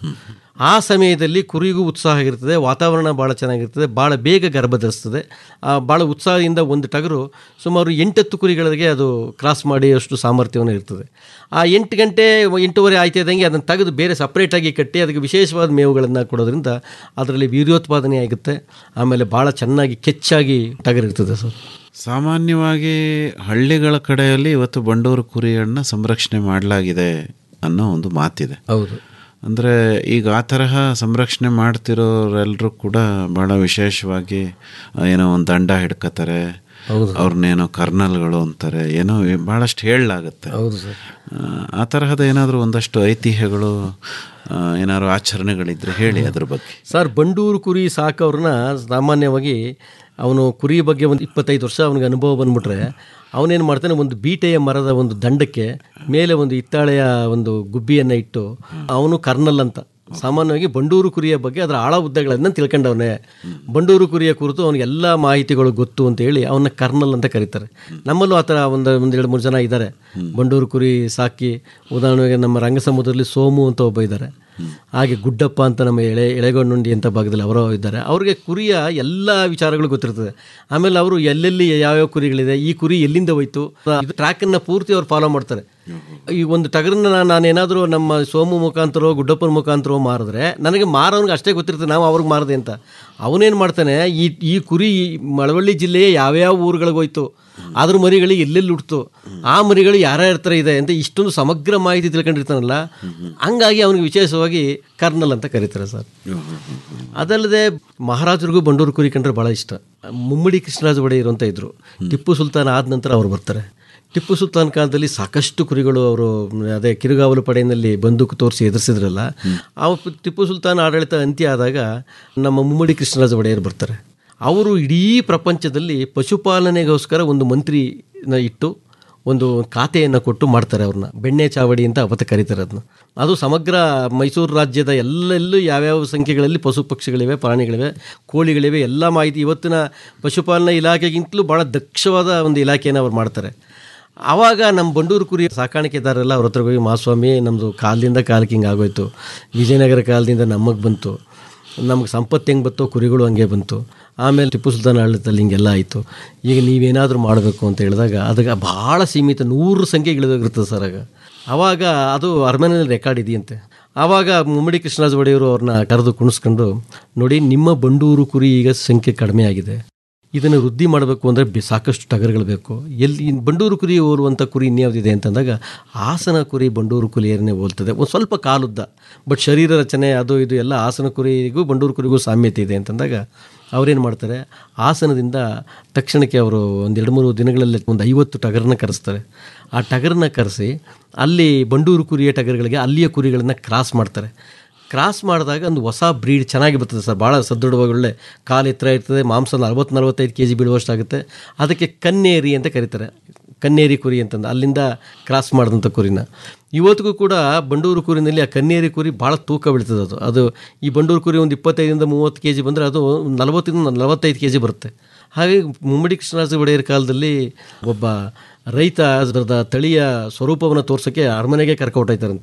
ಆ ಸಮಯದಲ್ಲಿ ಕುರಿಗೂ ಉತ್ಸಾಹ ಇರ್ತದೆ ವಾತಾವರಣ ಭಾಳ ಚೆನ್ನಾಗಿರ್ತದೆ ಭಾಳ ಬೇಗ ಗರ್ಭ ಧರಿಸ್ತದೆ ಆ, ಭಾಳ ಉತ್ಸಾಹದಿಂದ ಒಂದು ಟಗರು ಸುಮಾರು ಎಂಟತ್ತು ಕುರಿಗಳಿಗೆ ಅದು ಕ್ರಾಸ್ ಮಾಡಿ ಅಷ್ಟು ಸಾಮರ್ಥ್ಯವನ್ನು ಇರ್ತದೆ ಆ ಎಂಟು ಗಂಟೆ ಎಂಟೂವರೆ ಆಯ್ತಿದ್ದಂಗೆ ಅದನ್ನು ತೆಗೆದು ಬೇರೆ ಸಪ್ರೇಟಾಗಿ ಕಟ್ಟಿ ಅದಕ್ಕೆ ವಿಶೇಷವಾದ ಮೇವುಗಳನ್ನು ಕೊಡೋದ್ರಿಂದ ಅದರಲ್ಲಿ ವೀರ್ಯೋತ್ಪಾದನೆ ಆಗುತ್ತೆ ಆಮೇಲೆ ಭಾಳ ಚೆನ್ನಾಗಿ ಕೆಚ್ಚಾಗಿ ಟಗರಿರ್ತದೆ ಸರ್ ಸಾಮಾನ್ಯವಾಗಿ ಹಳ್ಳಿಗಳ ಕಡೆಯಲ್ಲಿ ಇವತ್ತು ಬಂಡೂರು ಕುರಿಯನ್ನ ಸಂರಕ್ಷಣೆ ಮಾಡಲಾಗಿದೆ ಅನ್ನೋ ಒಂದು ಮಾತಿದೆ ಹೌದು ಅಂದರೆ ಈಗ ಆ ತರಹ ಸಂರಕ್ಷಣೆ ಮಾಡ್ತಿರೋರೆಲ್ಲರೂ ಕೂಡ ಭಾಳ ವಿಶೇಷವಾಗಿ ಆ, ಏನೋ ಒಂದು ದಂಡ ಹಿಡ್ಕೋತಾರೆ ಅವ್ರನ್ನೇನೋ ಕರ್ನಲ್ಗಳು ಅಂತಾರೆ ಏನೋ ಭಾಳಷ್ಟು ಹೇಳಲಾಗುತ್ತೆ ಹೌದು ಸರ್ ಆ ತರಹದ ಏನಾದರೂ ಒಂದಷ್ಟು ಐತಿಹ್ಯಗಳು ಆ, ಏನಾದ್ರು ಆಚರಣೆಗಳಿದ್ರೆ ಹೇಳಿ ಅದ್ರ ಬಗ್ಗೆ ಸರ್ ಬಂಡೂರು ಕುರಿ ಸಾಕೋರನ್ನ ಸಾಮಾನ್ಯವಾಗಿ ಅವನು ಕುರಿ ಬಗ್ಗೆ ಒಂದು ಇಪ್ಪತ್ತೈದು ವರ್ಷ ಅವನಿಗೆ ಅನುಭವ ಬಂದ್ಬಿಟ್ರೆ ಅವನೇನು ಮಾಡ್ತಾನೆ ಒಂದು ಬೀಟೆಯ ಮರದ ಒಂದು ದಂಡಕ್ಕೆ ಮೇಲೆ ಒಂದು ಹಿತ್ತಾಳೆಯ ಒಂದು ಗುಬ್ಬಿಯನ್ನು ಇಟ್ಟು ಅವನು ಕರ್ನಲ್ ಅಂತ ಸಾಮಾನ್ಯವಾಗಿ ಬಂಡೂರು ಕುರಿಯ ಬಗ್ಗೆ ಅದರ ಆಳ ಉದ್ದಗಳನ್ನು ತಿಳ್ಕೊಂಡವನೇ ಬಂಡೂರು ಕುರಿಯ ಕುರಿತು ಅವನಿಗೆ ಎಲ್ಲ ಮಾಹಿತಿಗಳು ಗೊತ್ತು ಅಂತ ಹೇಳಿ ಅವನ್ನ ಕರ್ನಲ್ ಅಂತ ಕರೀತಾರೆ ನಮ್ಮಲ್ಲೂ ಆ ಥರ ಒಂದು ಒಂದು ಎರಡು ಮೂರು ಜನ ಇದ್ದಾರೆ ಬಂಡೂರು ಕುರಿ ಸಾಕಿ ಉದಾಹರಣೆಗೆ ನಮ್ಮ ರಂಗಸಮುದ್ರದಲ್ಲಿ ಸೋಮು ಅಂತ ಒಬ್ಬ ಇದ್ದಾರೆ ಹಾಗೆ ಗುಡ್ಡಪ್ಪ ಅಂತ ನಮ್ಮ ಎಳೆ ಎಳೆಗೊಂಡುಂಡಿ ಅಂತ ಭಾಗದಲ್ಲಿ ಅವರು ಇದ್ದಾರೆ ಅವ್ರಿಗೆ ಕುರಿಯ ಎಲ್ಲ ವಿಚಾರಗಳು ಗೊತ್ತಿರ್ತದೆ ಆಮೇಲೆ ಅವರು ಎಲ್ಲೆಲ್ಲಿ ಯಾವ್ಯಾವ ಕುರಿಗಳಿದೆ ಈ ಕುರಿ ಎಲ್ಲಿಂದ ಹೋಯ್ತು ಇದು ಟ್ರ್ಯಾಕನ್ನು ಪೂರ್ತಿ ಅವ್ರು ಫಾಲೋ ಮಾಡ್ತಾರೆ ಈ ಒಂದು ಟಗರನ್ನ ನಾನು ನಾನೇನಾದರೂ ನಮ್ಮ ಸೋಮು ಮುಖಾಂತರ ಗುಡ್ಡಪ್ಪನ ಮುಖಾಂತರ ಮಾರಿದ್ರೆ ನನಗೆ ಮಾರೋನ್ಗೆ ಅಷ್ಟೇ ಗೊತ್ತಿರ್ತದೆ ನಾವು ಅವ್ರಿಗೆ ಮಾರದೆ ಅಂತ ಅವನೇನು ಮಾಡ್ತಾನೆ ಈ ಈ ಕುರಿ ಈ ಮಳವಳ್ಳಿ ಜಿಲ್ಲೆಯ ಯಾವ್ಯಾವ ಊರುಗಳಿಗೆ ಹೋಯ್ತು ಅದ್ರ ಮರಿಗಳಿಗೆ ಎಲ್ಲೆಲ್ಲಿ ಹುಡ್ತು ಆ ಮರಿಗಳು ಯಾರ್ಯಾರ ಥರ ಇದೆ ಅಂತ ಇಷ್ಟೊಂದು ಸಮಗ್ರ ಮಾಹಿತಿ ತಿಳ್ಕೊಂಡಿರ್ತಾನಲ್ಲ ಹಂಗಾಗಿ ಅವನಿಗೆ ವಿಶೇಷವಾಗಿ ಕರ್ನಲ್ ಅಂತ ಕರೀತಾರೆ ಸರ್ ಅದಲ್ಲದೆ ಮಹಾರಾಜರಿಗೂ ಬಂಡೂರು ಕುರಿ ಕಂಡ್ರೆ ಭಾಳ ಇಷ್ಟ ಮುಮ್ಮಡಿ ಕೃಷ್ಣರಾಜ ಒಡೆಯರು ಅಂತ ಇದ್ರು ಟಿಪ್ಪು ಸುಲ್ತಾನ್ ಆದ ನಂತರ ಅವ್ರು ಬರ್ತಾರೆ ಟಿಪ್ಪು ಸುಲ್ತಾನ್ ಕಾಲದಲ್ಲಿ ಸಾಕಷ್ಟು ಕುರಿಗಳು ಅವರು ಅದೇ ಕಿರುಗಾವಲು ಪಡೆಯಲ್ಲಿ ಬಂದೂಕು ತೋರಿಸಿ ಎದುರಿಸಿದ್ರಲ್ಲ ಆ ಟಿಪ್ಪು ಸುಲ್ತಾನ್ ಆಡಳಿತ ಅಂತ್ಯ ಆದಾಗ ನಮ್ಮ ಮುಮ್ಮಡಿ ಕೃಷ್ಣರಾಜ ಒಡೆಯರು ಬರ್ತಾರೆ ಅವರು ಇಡೀ ಪ್ರಪಂಚದಲ್ಲಿ ಪಶುಪಾಲನೆಗೋಸ್ಕರ ಒಂದು ಮಂತ್ರಿನ ಇಟ್ಟು ಒಂದು ಖಾತೆಯನ್ನು ಕೊಟ್ಟು ಮಾಡ್ತಾರೆ ಅವ್ರನ್ನ ಬೆಣ್ಣೆ ಚಾವಡಿ ಅಂತ ಅವತ್ತು ಕರೀತಾರೆ ಅದನ್ನ ಅದು ಸಮಗ್ರ ಮೈಸೂರು ರಾಜ್ಯದ ಎಲ್ಲೆಲ್ಲೂ ಯಾವ್ಯಾವ ಸಂಖ್ಯೆಗಳಲ್ಲಿ ಪಶು ಪಕ್ಷಿಗಳಿವೆ ಪ್ರಾಣಿಗಳಿವೆ ಕೋಳಿಗಳಿವೆ ಎಲ್ಲ ಮಾಹಿತಿ ಇವತ್ತಿನ ಪಶುಪಾಲನಾ ಇಲಾಖೆಗಿಂತಲೂ ಭಾಳ ದಕ್ಷವಾದ ಒಂದು ಇಲಾಖೆಯನ್ನು ಅವ್ರು ಮಾಡ್ತಾರೆ ಆವಾಗ ನಮ್ಮ ಬಂಡೂರು ಕುರಿ ಸಾಕಾಣಿಕೆದಾರರೆಲ್ಲ ಅವ್ರ ಹತ್ರ ಹೋಗಿ ಮಾಸ್ವಾಮಿ ನಮ್ಮದು ಕಾಲದಿಂದ ಕಾಲಕ್ಕೆ ಹಿಂಗೆ ಆಗೋಯ್ತು ವಿಜಯನಗರ ಕಾಲದಿಂದ ನಮಗೆ ಬಂತು ನಮ್ಗೆ ಸಂಪತ್ತು ಹೆಂಗೆ ಬಂತೋ ಕುರಿಗಳು ಹಂಗೆ ಬಂತು ಆಮೇಲೆ ಟಿಪ್ಪು ಸುಲ್ತಾನ್ ಆಡಳಿತದಲ್ಲಿ ಹಿಂಗೆಲ್ಲ ಆಯಿತು ಈಗ ನೀವೇನಾದರೂ ಮಾಡಬೇಕು ಅಂತ ಹೇಳಿದಾಗ ಅದಕ್ಕೆ ಭಾಳ ಸೀಮಿತ ನೂರು ಸಂಖ್ಯೆ ಇಳಿದೋಗಿರ್ತದೆ ಸರ್ ಆಗ ಆವಾಗ ಅದು ಅರಮನೆಯಲ್ಲಿ ರೆಕಾರ್ಡ್ ಇದೆಯಂತೆ ಆವಾಗ ಮುಮ್ಮಡಿ ಕೃಷ್ಣರಾಜ ಒಡೆಯವರು ಅವ್ರನ್ನ ಕರೆದು ಕುಣಿಸ್ಕೊಂಡು ನೋಡಿ ನಿಮ್ಮ ಬಂಡೂರು ಕುರಿ ಈಗ ಸಂಖ್ಯೆ ಕಡಿಮೆ ಆಗಿದೆ ಇದನ್ನು ವೃದ್ಧಿ ಮಾಡಬೇಕು ಅಂದರೆ ಬೆ- ಸಾಕಷ್ಟು ಟಗರುಗಳು ಬೇಕು ಎಲ್ಲಿ ಇನ್ ಬಂಡೂರು ಕುರಿ ಹೋಲುವಂಥ ಕುರಿ ಇನ್ಯಾವುದಿದೆ ಅಂತಂದಾಗ ಹಾಸನ ಕುರಿ ಬಂಡೂರು ಕುರಿಯರನ್ನೇ ಹೋಲ್ತದೆ ಒಂದು ಸ್ವಲ್ಪ ಕಾಲುದ್ದ ಬಟ್ ಶರೀರ ರಚನೆ ಅದು ಇದು ಎಲ್ಲ ಹಾಸನ ಕುರಿಗೂ ಬಂಡೂರು ಕುರಿಗೂ ಸಾಮ್ಯತೆ ಇದೆ ಅಂತಂದಾಗ ಅವ್ರೇನು ಮಾಡ್ತಾರೆ ಹಾಸನದಿಂದ ತಕ್ಷಣಕ್ಕೆ ಅವರು ಒಂದು ಎರಡು ಮೂರು ದಿನಗಳಲ್ಲಿ ಒಂದು ಐವತ್ತು ಟಗರನ್ನ ಕರೆಸ್ತಾರೆ ಆ ಟಗರನ್ನ ಕರೆಸಿ ಅಲ್ಲಿ ಬಂಡೂರು ಕುರಿಯ ಟಗರುಗಳಿಗೆ ಅಲ್ಲಿಯ ಕುರಿಗಳನ್ನು ಕ್ರಾಸ್ ಮಾಡ್ತಾರೆ ಕ್ರಾಸ್ ಮಾಡಿದಾಗ ಒಂದು ಹೊಸ ಬ್ರೀಡ್ ಚೆನ್ನಾಗಿ ಬರ್ತದೆ ಸರ್ ಭಾಳ ಸದೃಢವಾಗಿ ಒಳ್ಳೆ ಕಾಲು ಎತ್ತರ ಇರ್ತದೆ ಮಾಂಸ ನಲ್ವತ್ತು ನಲ್ವತ್ತೈದು ಕೆ ಜಿ ಬೀಳುವಷ್ಟಾಗುತ್ತೆ ಅದಕ್ಕೆ ಕನ್ನೇರಿ ಅಂತ ಕರೀತಾರೆ ಕನ್ನೇರಿ ಕುರಿ ಅಂತಂದು ಅಲ್ಲಿಂದ ಕ್ರಾಸ್ ಮಾಡಿದಂಥ ಕುರಿನ ಇವತ್ತಿಗೂ ಕೂಡ ಬಂಡೂರು ಕುರಿನಲ್ಲಿ ಆ ಕನ್ನೇರಿ ಕುರಿ ಭಾಳ ತೂಕ ಬೀಳ್ತದೆ ಅದು ಅದು ಈ ಬಂಡೂರು ಕುರಿ ಒಂದು ಇಪ್ಪತ್ತೈದರಿಂದ ಮೂವತ್ತು ಕೆ ಜಿ ಬಂದರೆ ಅದು ನಲವತ್ತರಿಂದ ನಲವತ್ತೈದು ಕೆ ಜಿ ಬರುತ್ತೆ ಹಾಗೆ ಮುಮ್ಮಡಿ ಕೃಷ್ಣರಾಜ ಒಡೆಯರ್ ಕಾಲದಲ್ಲಿ ಒಬ್ಬ ರೈತ ಅದರದ ತಳಿಯ ಸ್ವರೂಪವನ್ನು ತೋರ್ಸೋಕ್ಕೆ ಅರಮನೆಗೆ ಕರ್ಕೊಟ್ಟೋಯ್ತಾರಂತೆ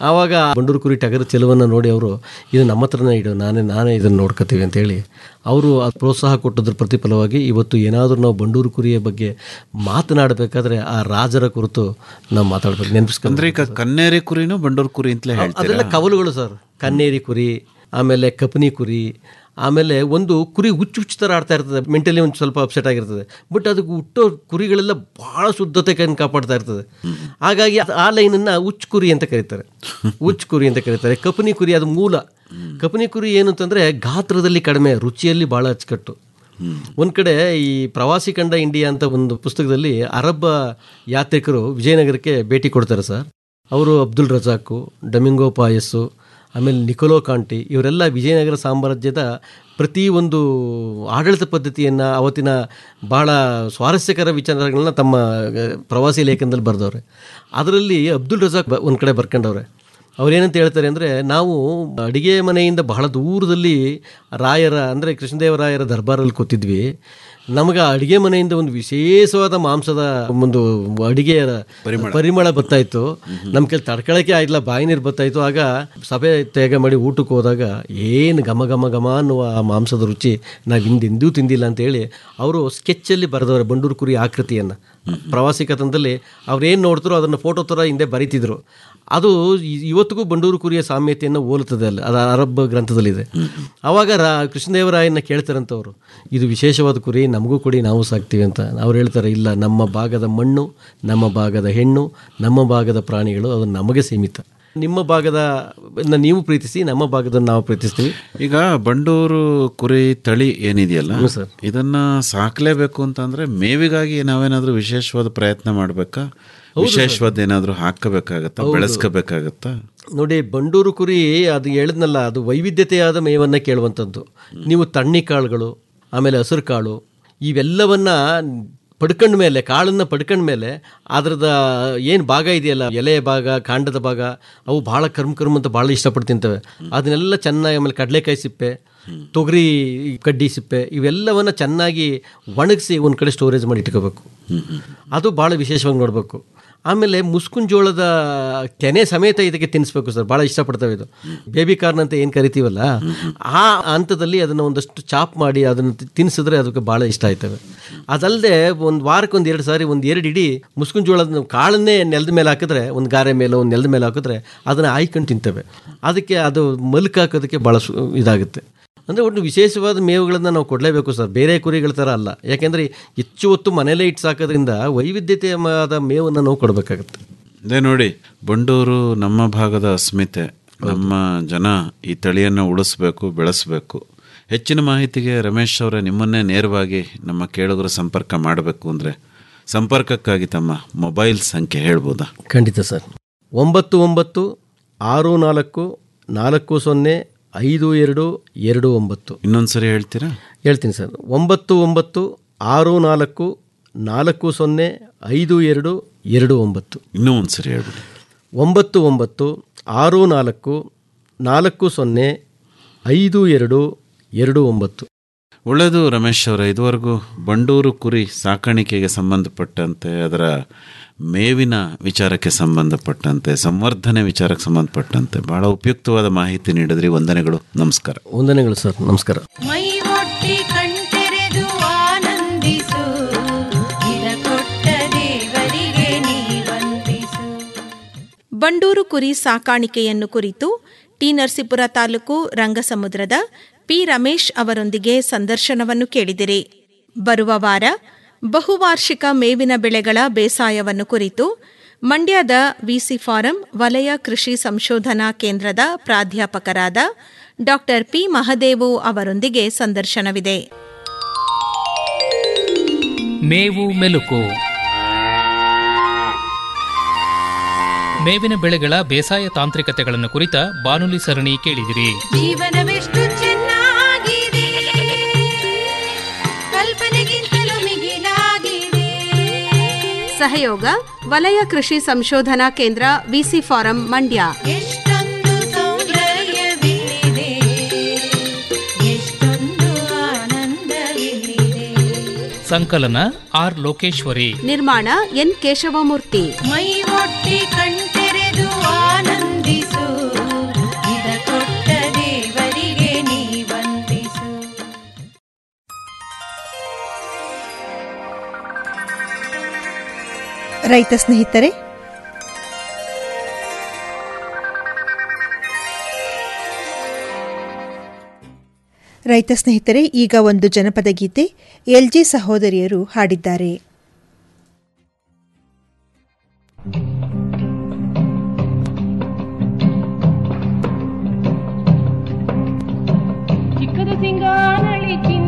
ಆವಾಗ ಬಂಡೂರು ಕುರಿ ಟಗರು ಚೆಲುವನ್ನು ನೋಡಿ ಅವರು ಇದು ನಮ್ಮ ಹತ್ರನೇ ಇಡು ನಾನೇ ನಾನೇ ಇದನ್ನು ನೋಡ್ಕೋತೀವಿ ಅಂತೇಳಿ ಅವರು ಆ ಪ್ರೋತ್ಸಾಹ ಕೊಟ್ಟದ್ರ ಪ್ರತಿಫಲವಾಗಿ ಇವತ್ತು ಏನಾದರೂ ನಾವು ಬಂಡೂರು ಕುರಿಯ ಬಗ್ಗೆ ಮಾತನಾಡಬೇಕಾದ್ರೆ ಆ ರಾಜರ ಕುರಿತು ನಾವು ಮಾತಾಡ್ಬೇಕು ನೆನಪಿಸ್ಕೊಂಡು ಅಂದ್ರೆ ಈಗ ಕನ್ನೇರಿ ಕುರಿನೂ ಬಂಡೂರು ಕುರಿ ಅಂತಲೇ ಹೇಳ್ತಾರೆ ಅದೆಲ್ಲ ಕವಲುಗಳು ಸರ್ ಕನ್ನೇರಿ ಕುರಿ ಆಮೇಲೆ ಕಪನಿ ಕುರಿ ಆಮೇಲೆ ಒಂದು ಕುರಿ ಹುಚ್ಚು ಹುಚ್ಚು ಥರ ಆಡ್ತಾ ಇರ್ತದೆ ಮೆಂಟಲಿ ಒಂದು ಸ್ವಲ್ಪ ಅಪ್ಸೆಟ್ ಆಗಿರ್ತದೆ ಬಟ್ ಅದಕ್ಕೆ ಹುಟ್ಟೋ ಕುರಿಗಳೆಲ್ಲ ಭಾಳ ಶುದ್ಧತೆ ಕೈ ಕಾಪಾಡ್ತಾ ಇರ್ತದೆ ಹಾಗಾಗಿ ಆ- ಆ ಲೈನನ್ನು ಹುಚ್ಚು ಕುರಿ ಅಂತ ಕರೀತಾರೆ ಹುಚ್ಚು ಕುರಿ ಅಂತ ಕರೀತಾರೆ ಕಪನಿ ಕುರಿ ಅದು ಮೂಲ ಕಪನಿ ಕುರಿ ಏನು ಅಂತಂದರೆ ಗಾತ್ರದಲ್ಲಿ ಕಡಿಮೆ ರುಚಿಯಲ್ಲಿ ಭಾಳ ಅಚ್ಚುಕಟ್ಟು ಒಂದು ಕಡೆ ಈ ಪ್ರವಾಸಿ ಕಂಡ ಇಂಡಿಯಾ ಅಂತ ಒಂದು ಪುಸ್ತಕದಲ್ಲಿ ಅರಬ್ ಯಾತ್ರಿಕರು ವಿಜಯನಗರಕ್ಕೆ ಭೇಟಿ ಕೊಡ್ತಾರೆ ಸರ್ ಅವರು ಅಬ್ದುಲ್ ರಜಾಕು ಡಮಿಂಗೋ ಪಾಯಸ್ಸು ಆಮೇಲೆ ನಿಕೋಲೋ ಕಾಂಟಿ ಇವರೆಲ್ಲ ವಿಜಯನಗರ ಸಾಮ್ರಾಜ್ಯದ ಪ್ರತಿ ಒಂದು ಆಡಳಿತ ಪದ್ಧತಿಯನ್ನು ಅವತ್ತಿನ ಭಾಳ ಸ್ವಾರಸ್ಯಕರ ವಿಚಾರಗಳನ್ನ ತಮ್ಮ ಆ, ಪ್ರವಾಸಿ ಲೇಖನದಲ್ಲಿ ಬರೆದವ್ರೆ ಅದರಲ್ಲಿ ಅಬ್ದುಲ್ ರಜಾಕ್ ಬ ಒಂದು ಕಡೆ ಬರ್ಕೊಂಡವ್ರೆ ಅವ್ರೇನಂತ ಹೇಳ್ತಾರೆ ಅಂದರೆ ನಾವು ಅಡಿಗೆ ಮನೆಯಿಂದ ಬಹಳ ದೂರದಲ್ಲಿ ರಾಯರ ಅಂದರೆ ಕೃಷ್ಣದೇವರಾಯರ ದರ್ಬಾರಲ್ಲಿ ಕೂತಿದ್ವಿ ನಮಗೆ ಅಡಿಗೆ ಮನೆಯಿಂದ ಒಂದು ವಿಶೇಷವಾದ ಮಾಂಸದ ಒಂದು ಅಡಿಗೆಯ ಪರಿಮಳ ಬರ್ತಾಯಿತ್ತು ನಮ್ಮ ಕೈಲಿ ತಡ್ಕೊಳಕ್ಕೆ ಆಗಿಲ್ಲ ಬಾಯಿ ನೀರು ಬರ್ತಾಯಿತ್ತು ಆಗ ಸಭೆ ತ್ಯಾಗ ಮಾಡಿ ಊಟಕ್ಕೆ ಹೋದಾಗ ಏನು ಘಮ ಘಮ ಘಮ ಅನ್ನುವ ಆ ಮಾಂಸದ ರುಚಿ ನಾವು ಹಿಂದೆಂದೂ ತಿಂದಿಲ್ಲ ಅಂತೇಳಿ ಅವರು ಸ್ಕೆಚ್ಚಲ್ಲಿ ಬರೆದವ್ರೆ ಬಂಡೂರು ಕುರಿ ಆಕೃತಿಯನ್ನು ಪ್ರವಾಸಿ ಕಥನದಲ್ಲಿ ಅವ್ರೇನು ನೋಡ್ತಾರೋ ಅದನ್ನು ಫೋಟೋ ಥರ ಹಿಂದೆ ಬರೀತಿದ್ರು ಅದು ಇ- ಇವತ್ತಿಗೂ ಬಂಡೂರು ಕುರಿಯ ಸಾಮ್ಯತೆಯನ್ನು ಹೋಲುತ್ತದೆ ಅಲ್ಲಿ ಅದು ಅರಬ್ ಗ್ರಂಥದಲ್ಲಿದೆ ಆವಾಗ ರಾ ಕೃಷ್ಣದೇವರಾಯನ ಕೇಳ್ತಾರಂತವ್ರು ಇದು ವಿಶೇಷವಾದ ಕುರಿ ನಮಗೂ ಕೊಡಿ ನಾವು ಸಾಕ್ತೀವಿ ಅಂತ ಅವ್ರು ಹೇಳ್ತಾರೆ ಇಲ್ಲ ನಮ್ಮ ಭಾಗದ ಮಣ್ಣು ನಮ್ಮ ಭಾಗದ ಹೆಣ್ಣು ನಮ್ಮ ಭಾಗದ ಪ್ರಾಣಿಗಳು ಅದು ನಮಗೆ ಸೀಮಿತ ನಿಮ್ಮ ಭಾಗದ ನ ನೀವು ಪ್ರೀತಿಸಿ ನಮ್ಮ ಭಾಗದನ್ನು ನಾವು ಪ್ರೀತಿಸ್ತೀವಿ ಈಗ ಬಂಡೂರು ಕುರಿ ತಳಿ ಏನಿದೆಯಲ್ಲ ಹ್ಞೂ ಸರ್. ಇದನ್ನ ಸಾಕ್ಲೇಬೇಕು ಅಂತಂದ್ರೆ ಮೇವಿಗಾಗಿ ನಾವೇನಾದ್ರೂ ವಿಶೇಷವಾದ ಪ್ರಯತ್ನ ಮಾಡ್ಬೇಕಾ ವಿಶೇಷವಾದ ಏನಾದ್ರೂ ಹಾಕಬೇಕಾಗತ್ತಾ ಹೌದು. ಬೆಳೆಸ್ಕೋಬೇಕಾಗತ್ತಾ ನೋಡಿ ಬಂಡೂರು ಕುರಿ ಅದು ಹೇಳಿದ್ನಲ್ಲ ಅದು ವೈವಿಧ್ಯತೆಯಾದ ಮೇವನ್ನು ಕೇಳುವಂಥದ್ದು ನೀವು ತಣ್ಣಿ ಕಾಳುಗಳು ಆಮೇಲೆ ಹಸಿರು ಕಾಳು ಇವೆಲ್ಲವನ್ನ ಪಡ್ಕೊಂಡ ಮೇಲೆ ಕಾಳನ್ನು ಪಡ್ಕೊಂಡ ಮೇಲೆ ಅದ್ರದ ಏನು ಭಾಗ ಇದೆಯಲ್ಲ ಎಲೆ ಭಾಗ ಕಾಂಡದ ಭಾಗ ಅವು ಭಾಳ ಕರ್ಮ್ ಕರ್ಮ್ ಅಂತ ಭಾಳ ಇಷ್ಟಪಟ್ಟು ತಿಂತವೆ ಅದನ್ನೆಲ್ಲ ಚೆನ್ನಾಗಿ ಆಮೇಲೆ ಕಡಲೆಕಾಯಿ ಸಿಪ್ಪೆ ತೊಗರಿ ಕಡ್ಡಿ ಸಿಪ್ಪೆ ಇವೆಲ್ಲವನ್ನ ಚೆನ್ನಾಗಿ ಒಣಗಿಸಿ ಒಂದು ಕಡೆ ಸ್ಟೋರೇಜ್ ಮಾಡಿ ಇಟ್ಕೋಬೇಕು ಅದು ಭಾಳ ವಿಶೇಷವಾಗಿ ನೋಡಬೇಕು ಆಮೇಲೆ ಮುಸ್ಕುನ್ ಜೋಳದ ಕೆನೆ ಸಮೇತ ಇದಕ್ಕೆ ತಿನ್ನಿಸ್ಬೇಕು ಸರ್ ಭಾಳ ಇಷ್ಟಪಡ್ತವೆ ಇದು ಬೇಬಿ ಕಾರ್ನ್ ಅಂತ ಏನು ಕರಿತೀವಲ್ಲ ಆ ಹಂತದಲ್ಲಿ ಅದನ್ನು ಒಂದಷ್ಟು ಚಾಪ್ ಮಾಡಿ ಅದನ್ನು ತಿ- ತಿನ್ಸಿದ್ರೆ ಅದಕ್ಕೆ ಭಾಳ ಇಷ್ಟ ಆಯ್ತವೆ ಅದಲ್ಲದೆ ಒಂದು ವಾರಕ್ಕೆ ಒಂದು ಎರಡು ಸಾರಿ ಒಂದು ಎರಡು ಇಡೀ ಮುಸ್ಕುನ್ ಜೋಳದ ಕಾಳನ್ನೇ ನೆಲದ ಮೇಲೆ ಹಾಕಿದ್ರೆ ಒಂದು ಗಾರೆ ಮೇಲೆ ಒಂದು ನೆಲದ ಮೇಲೆ ಹಾಕಿದ್ರೆ ಅದನ್ನು ಆಯ್ಕೊಂಡು ತಿಂತವೆ ಅದಕ್ಕೆ ಅದು ಮಲ್ಕ್ ಹಾಕೋದಕ್ಕೆ ಭಾಳ ಸು ಇದಾಗುತ್ತೆ ಅಂದರೆ ಒಟ್ಟು ವಿಶೇಷವಾದ ಮೇವುಗಳನ್ನು ನಾವು ಕೊಡಲೇಬೇಕು ಸರ್ ಬೇರೆ ಕುರಿಗಳ ಥರ ಅಲ್ಲ ಯಾಕೆಂದರೆ ಹೆಚ್ಚು ಹೊತ್ತು ಮನೇಲೇ ಇಟ್ಟು ಸಾಕೋದ್ರಿಂದ ವೈವಿಧ್ಯತೆಯಾದ ಮೇವನ್ನು ನಾವು ಕೊಡಬೇಕಾಗುತ್ತೆ ಅದೇ ನೋಡಿ ಬಂಡೂರು ನಮ್ಮ ಭಾಗದ ಅಸ್ಮಿತೆ ನಮ್ಮ ಜನ ಈ ತಳಿಯನ್ನು ಉಳಿಸ್ಬೇಕು ಬೆಳೆಸಬೇಕು ಹೆಚ್ಚಿನ ಮಾಹಿತಿಗೆ ರಮೇಶ್ ಅವರೇ ನಿಮ್ಮನ್ನೇ ನೇರವಾಗಿ ನಮ್ಮ ಕೇಳುಗರ ಸಂಪರ್ಕ ಮಾಡಬೇಕು ಅಂದರೆ ಸಂಪರ್ಕಕ್ಕಾಗಿ ತಮ್ಮ ಮೊಬೈಲ್ ಸಂಖ್ಯೆ ಹೇಳ್ಬೋದಾ ಖಂಡಿತ ಸರ್ ಒಂಬತ್ತು ಒಂಬತ್ತು ಆರು ನಾಲ್ಕು ನಾಲ್ಕು ಸೊನ್ನೆ ಐದು ಎರಡು ಎರಡು ಒಂಬತ್ತು ಇನ್ನೊಂದ್ಸರಿ ಹೇಳ್ತೀರಾ ಹೇಳ್ತೀನಿ ಸರ್ ಒಂಬತ್ತು ಒಂಬತ್ತು ಆರು ನಾಲ್ಕು ನಾಲ್ಕು ಸೊನ್ನೆ ಐದು ಎರಡು ಎರಡು ಒಂಬತ್ತು ಇನ್ನೂ ಒಂದ್ಸರಿ ಹೇಳ್ಬಿಡಿ ಒಂಬತ್ತು ಒಂಬತ್ತು ಆರು ನಾಲ್ಕು ನಾಲ್ಕು ಸೊನ್ನೆ ಐದು ಎರಡು ಎರಡು ಒಂಬತ್ತು ಒಳ್ಳೆಯದು ರಮೇಶ್ ಅವರೇ ಇದುವರೆಗೂ ಬಂಡೂರು ಕುರಿ ಸಾಕಾಣಿಕೆಗೆ ಸಂಬಂಧಪಟ್ಟಂತೆ ಅದರ ಮೇವಿನ ವಿಚಾರಕ್ಕೆ ಸಂಬಂಧಪಟ್ಟಂತೆ ಸಂವರ್ಧನೆ ವಿಚಾರಕ್ಕೆ ಸಂಬಂಧಪಟ್ಟಂತೆ ಬಹಳ ಉಪಯುಕ್ತವಾದ ಮಾಹಿತಿ ನೀಡಿದ್ರಿ ವಂದನೆಗಳು ನಮಸ್ಕಾರ ವಂದನೆಗಳು ಸರ್ ನಮಸ್ಕಾರ ಮೈ ಒಟ್ಟಿ ಕಣ್ತೆರೆದು ಆನಂದಿಸು ಇದ ಕೊಟ್ಟ ದೇವರಿಗೆ ನೀ ವಂದಿಸು ಬಂಡೂರು ಕುರಿ ಸಾಕಾಣಿಕೆಯನ್ನು ಕುರಿತು ಟಿ ನರಸೀಪುರ ತಾಲೂಕು ರಂಗಸಮುದ್ರದ ಪಿ ರಮೇಶ್ ಅವರೊಂದಿಗೆ ಸಂದರ್ಶನವನ್ನು ಕೇಳಿದಿರಿ ಬರುವ ವಾರ ಬಹುವಾರ್ಷಿಕ ಮೇವಿನ ಬೆಳೆಗಳ ಬೇಸಾಯವನ್ನು ಕುರಿತು ಮಂಡ್ಯದ ವಿಸಿ ಫಾರಂ ವಲಯ ಕೃಷಿ ಸಂಶೋಧನಾ ಕೇಂದ್ರದ ಪ್ರಾಧ್ಯಾಪಕರಾದ ಡಾ ಪಿ ಮಹದೇವು ಅವರೊಂದಿಗೆ ಸಂದರ್ಶನವಿದೆ ಮೇವು ಮೆಲುಕು ಮೇವಿನ ಬೆಳೆಗಳ ಬೇಸಾಯ ತಾಂತ್ರಿಕತೆಗಳನ್ನು ಕುರಿತ ಬಾನುಲಿ ಸರಣಿ ಕೇಳಿದಿರಿ ಜೀವನವೆಷ್ಟು ಚೆನ್ನಾಗಿದೆ ಕಲ್ಪನೆಗಿಂತಲೂ ಮಿಗಿಲಾಗಿದೆ ಸಹಯೋಗ ವಲಯ ಕೃಷಿ ಸಂಶೋಧನಾ ಕೇಂದ್ರ ವಿಸಿ ಫಾರಂ ಮಂಡ್ಯ ಎಷ್ಟೊಂದು ಸೌಂದರ್ಯವಿದೆ ಎಷ್ಟೊಂದು ಆನಂದವಿದೆ ಸಂಕಲನ ಆರ್ ಲೋಕೇಶ್ವರಿ ನಿರ್ಮಾಣ ಎನ್ ಕೇಶವಮೂರ್ತಿ ಮೈ ಒಟ್ಟಿ ಕಣ್ತೆರೆದು ಆನಂದಿಸು ರೈತ ಸ್ನೇಹಿತರೆ ರೈತ ಸ್ನೇಹಿತರೆ ಈಗ ಒಂದು ಜನಪದ ಗೀತೆ ಎಲ್ಜಿ ಸಹೋದರಿಯರು ಹಾಡಿದ್ದಾರೆ ಚಿಕ್ಕದು ಸಿಂಗಾನಳಿ ಚಿನ್ನ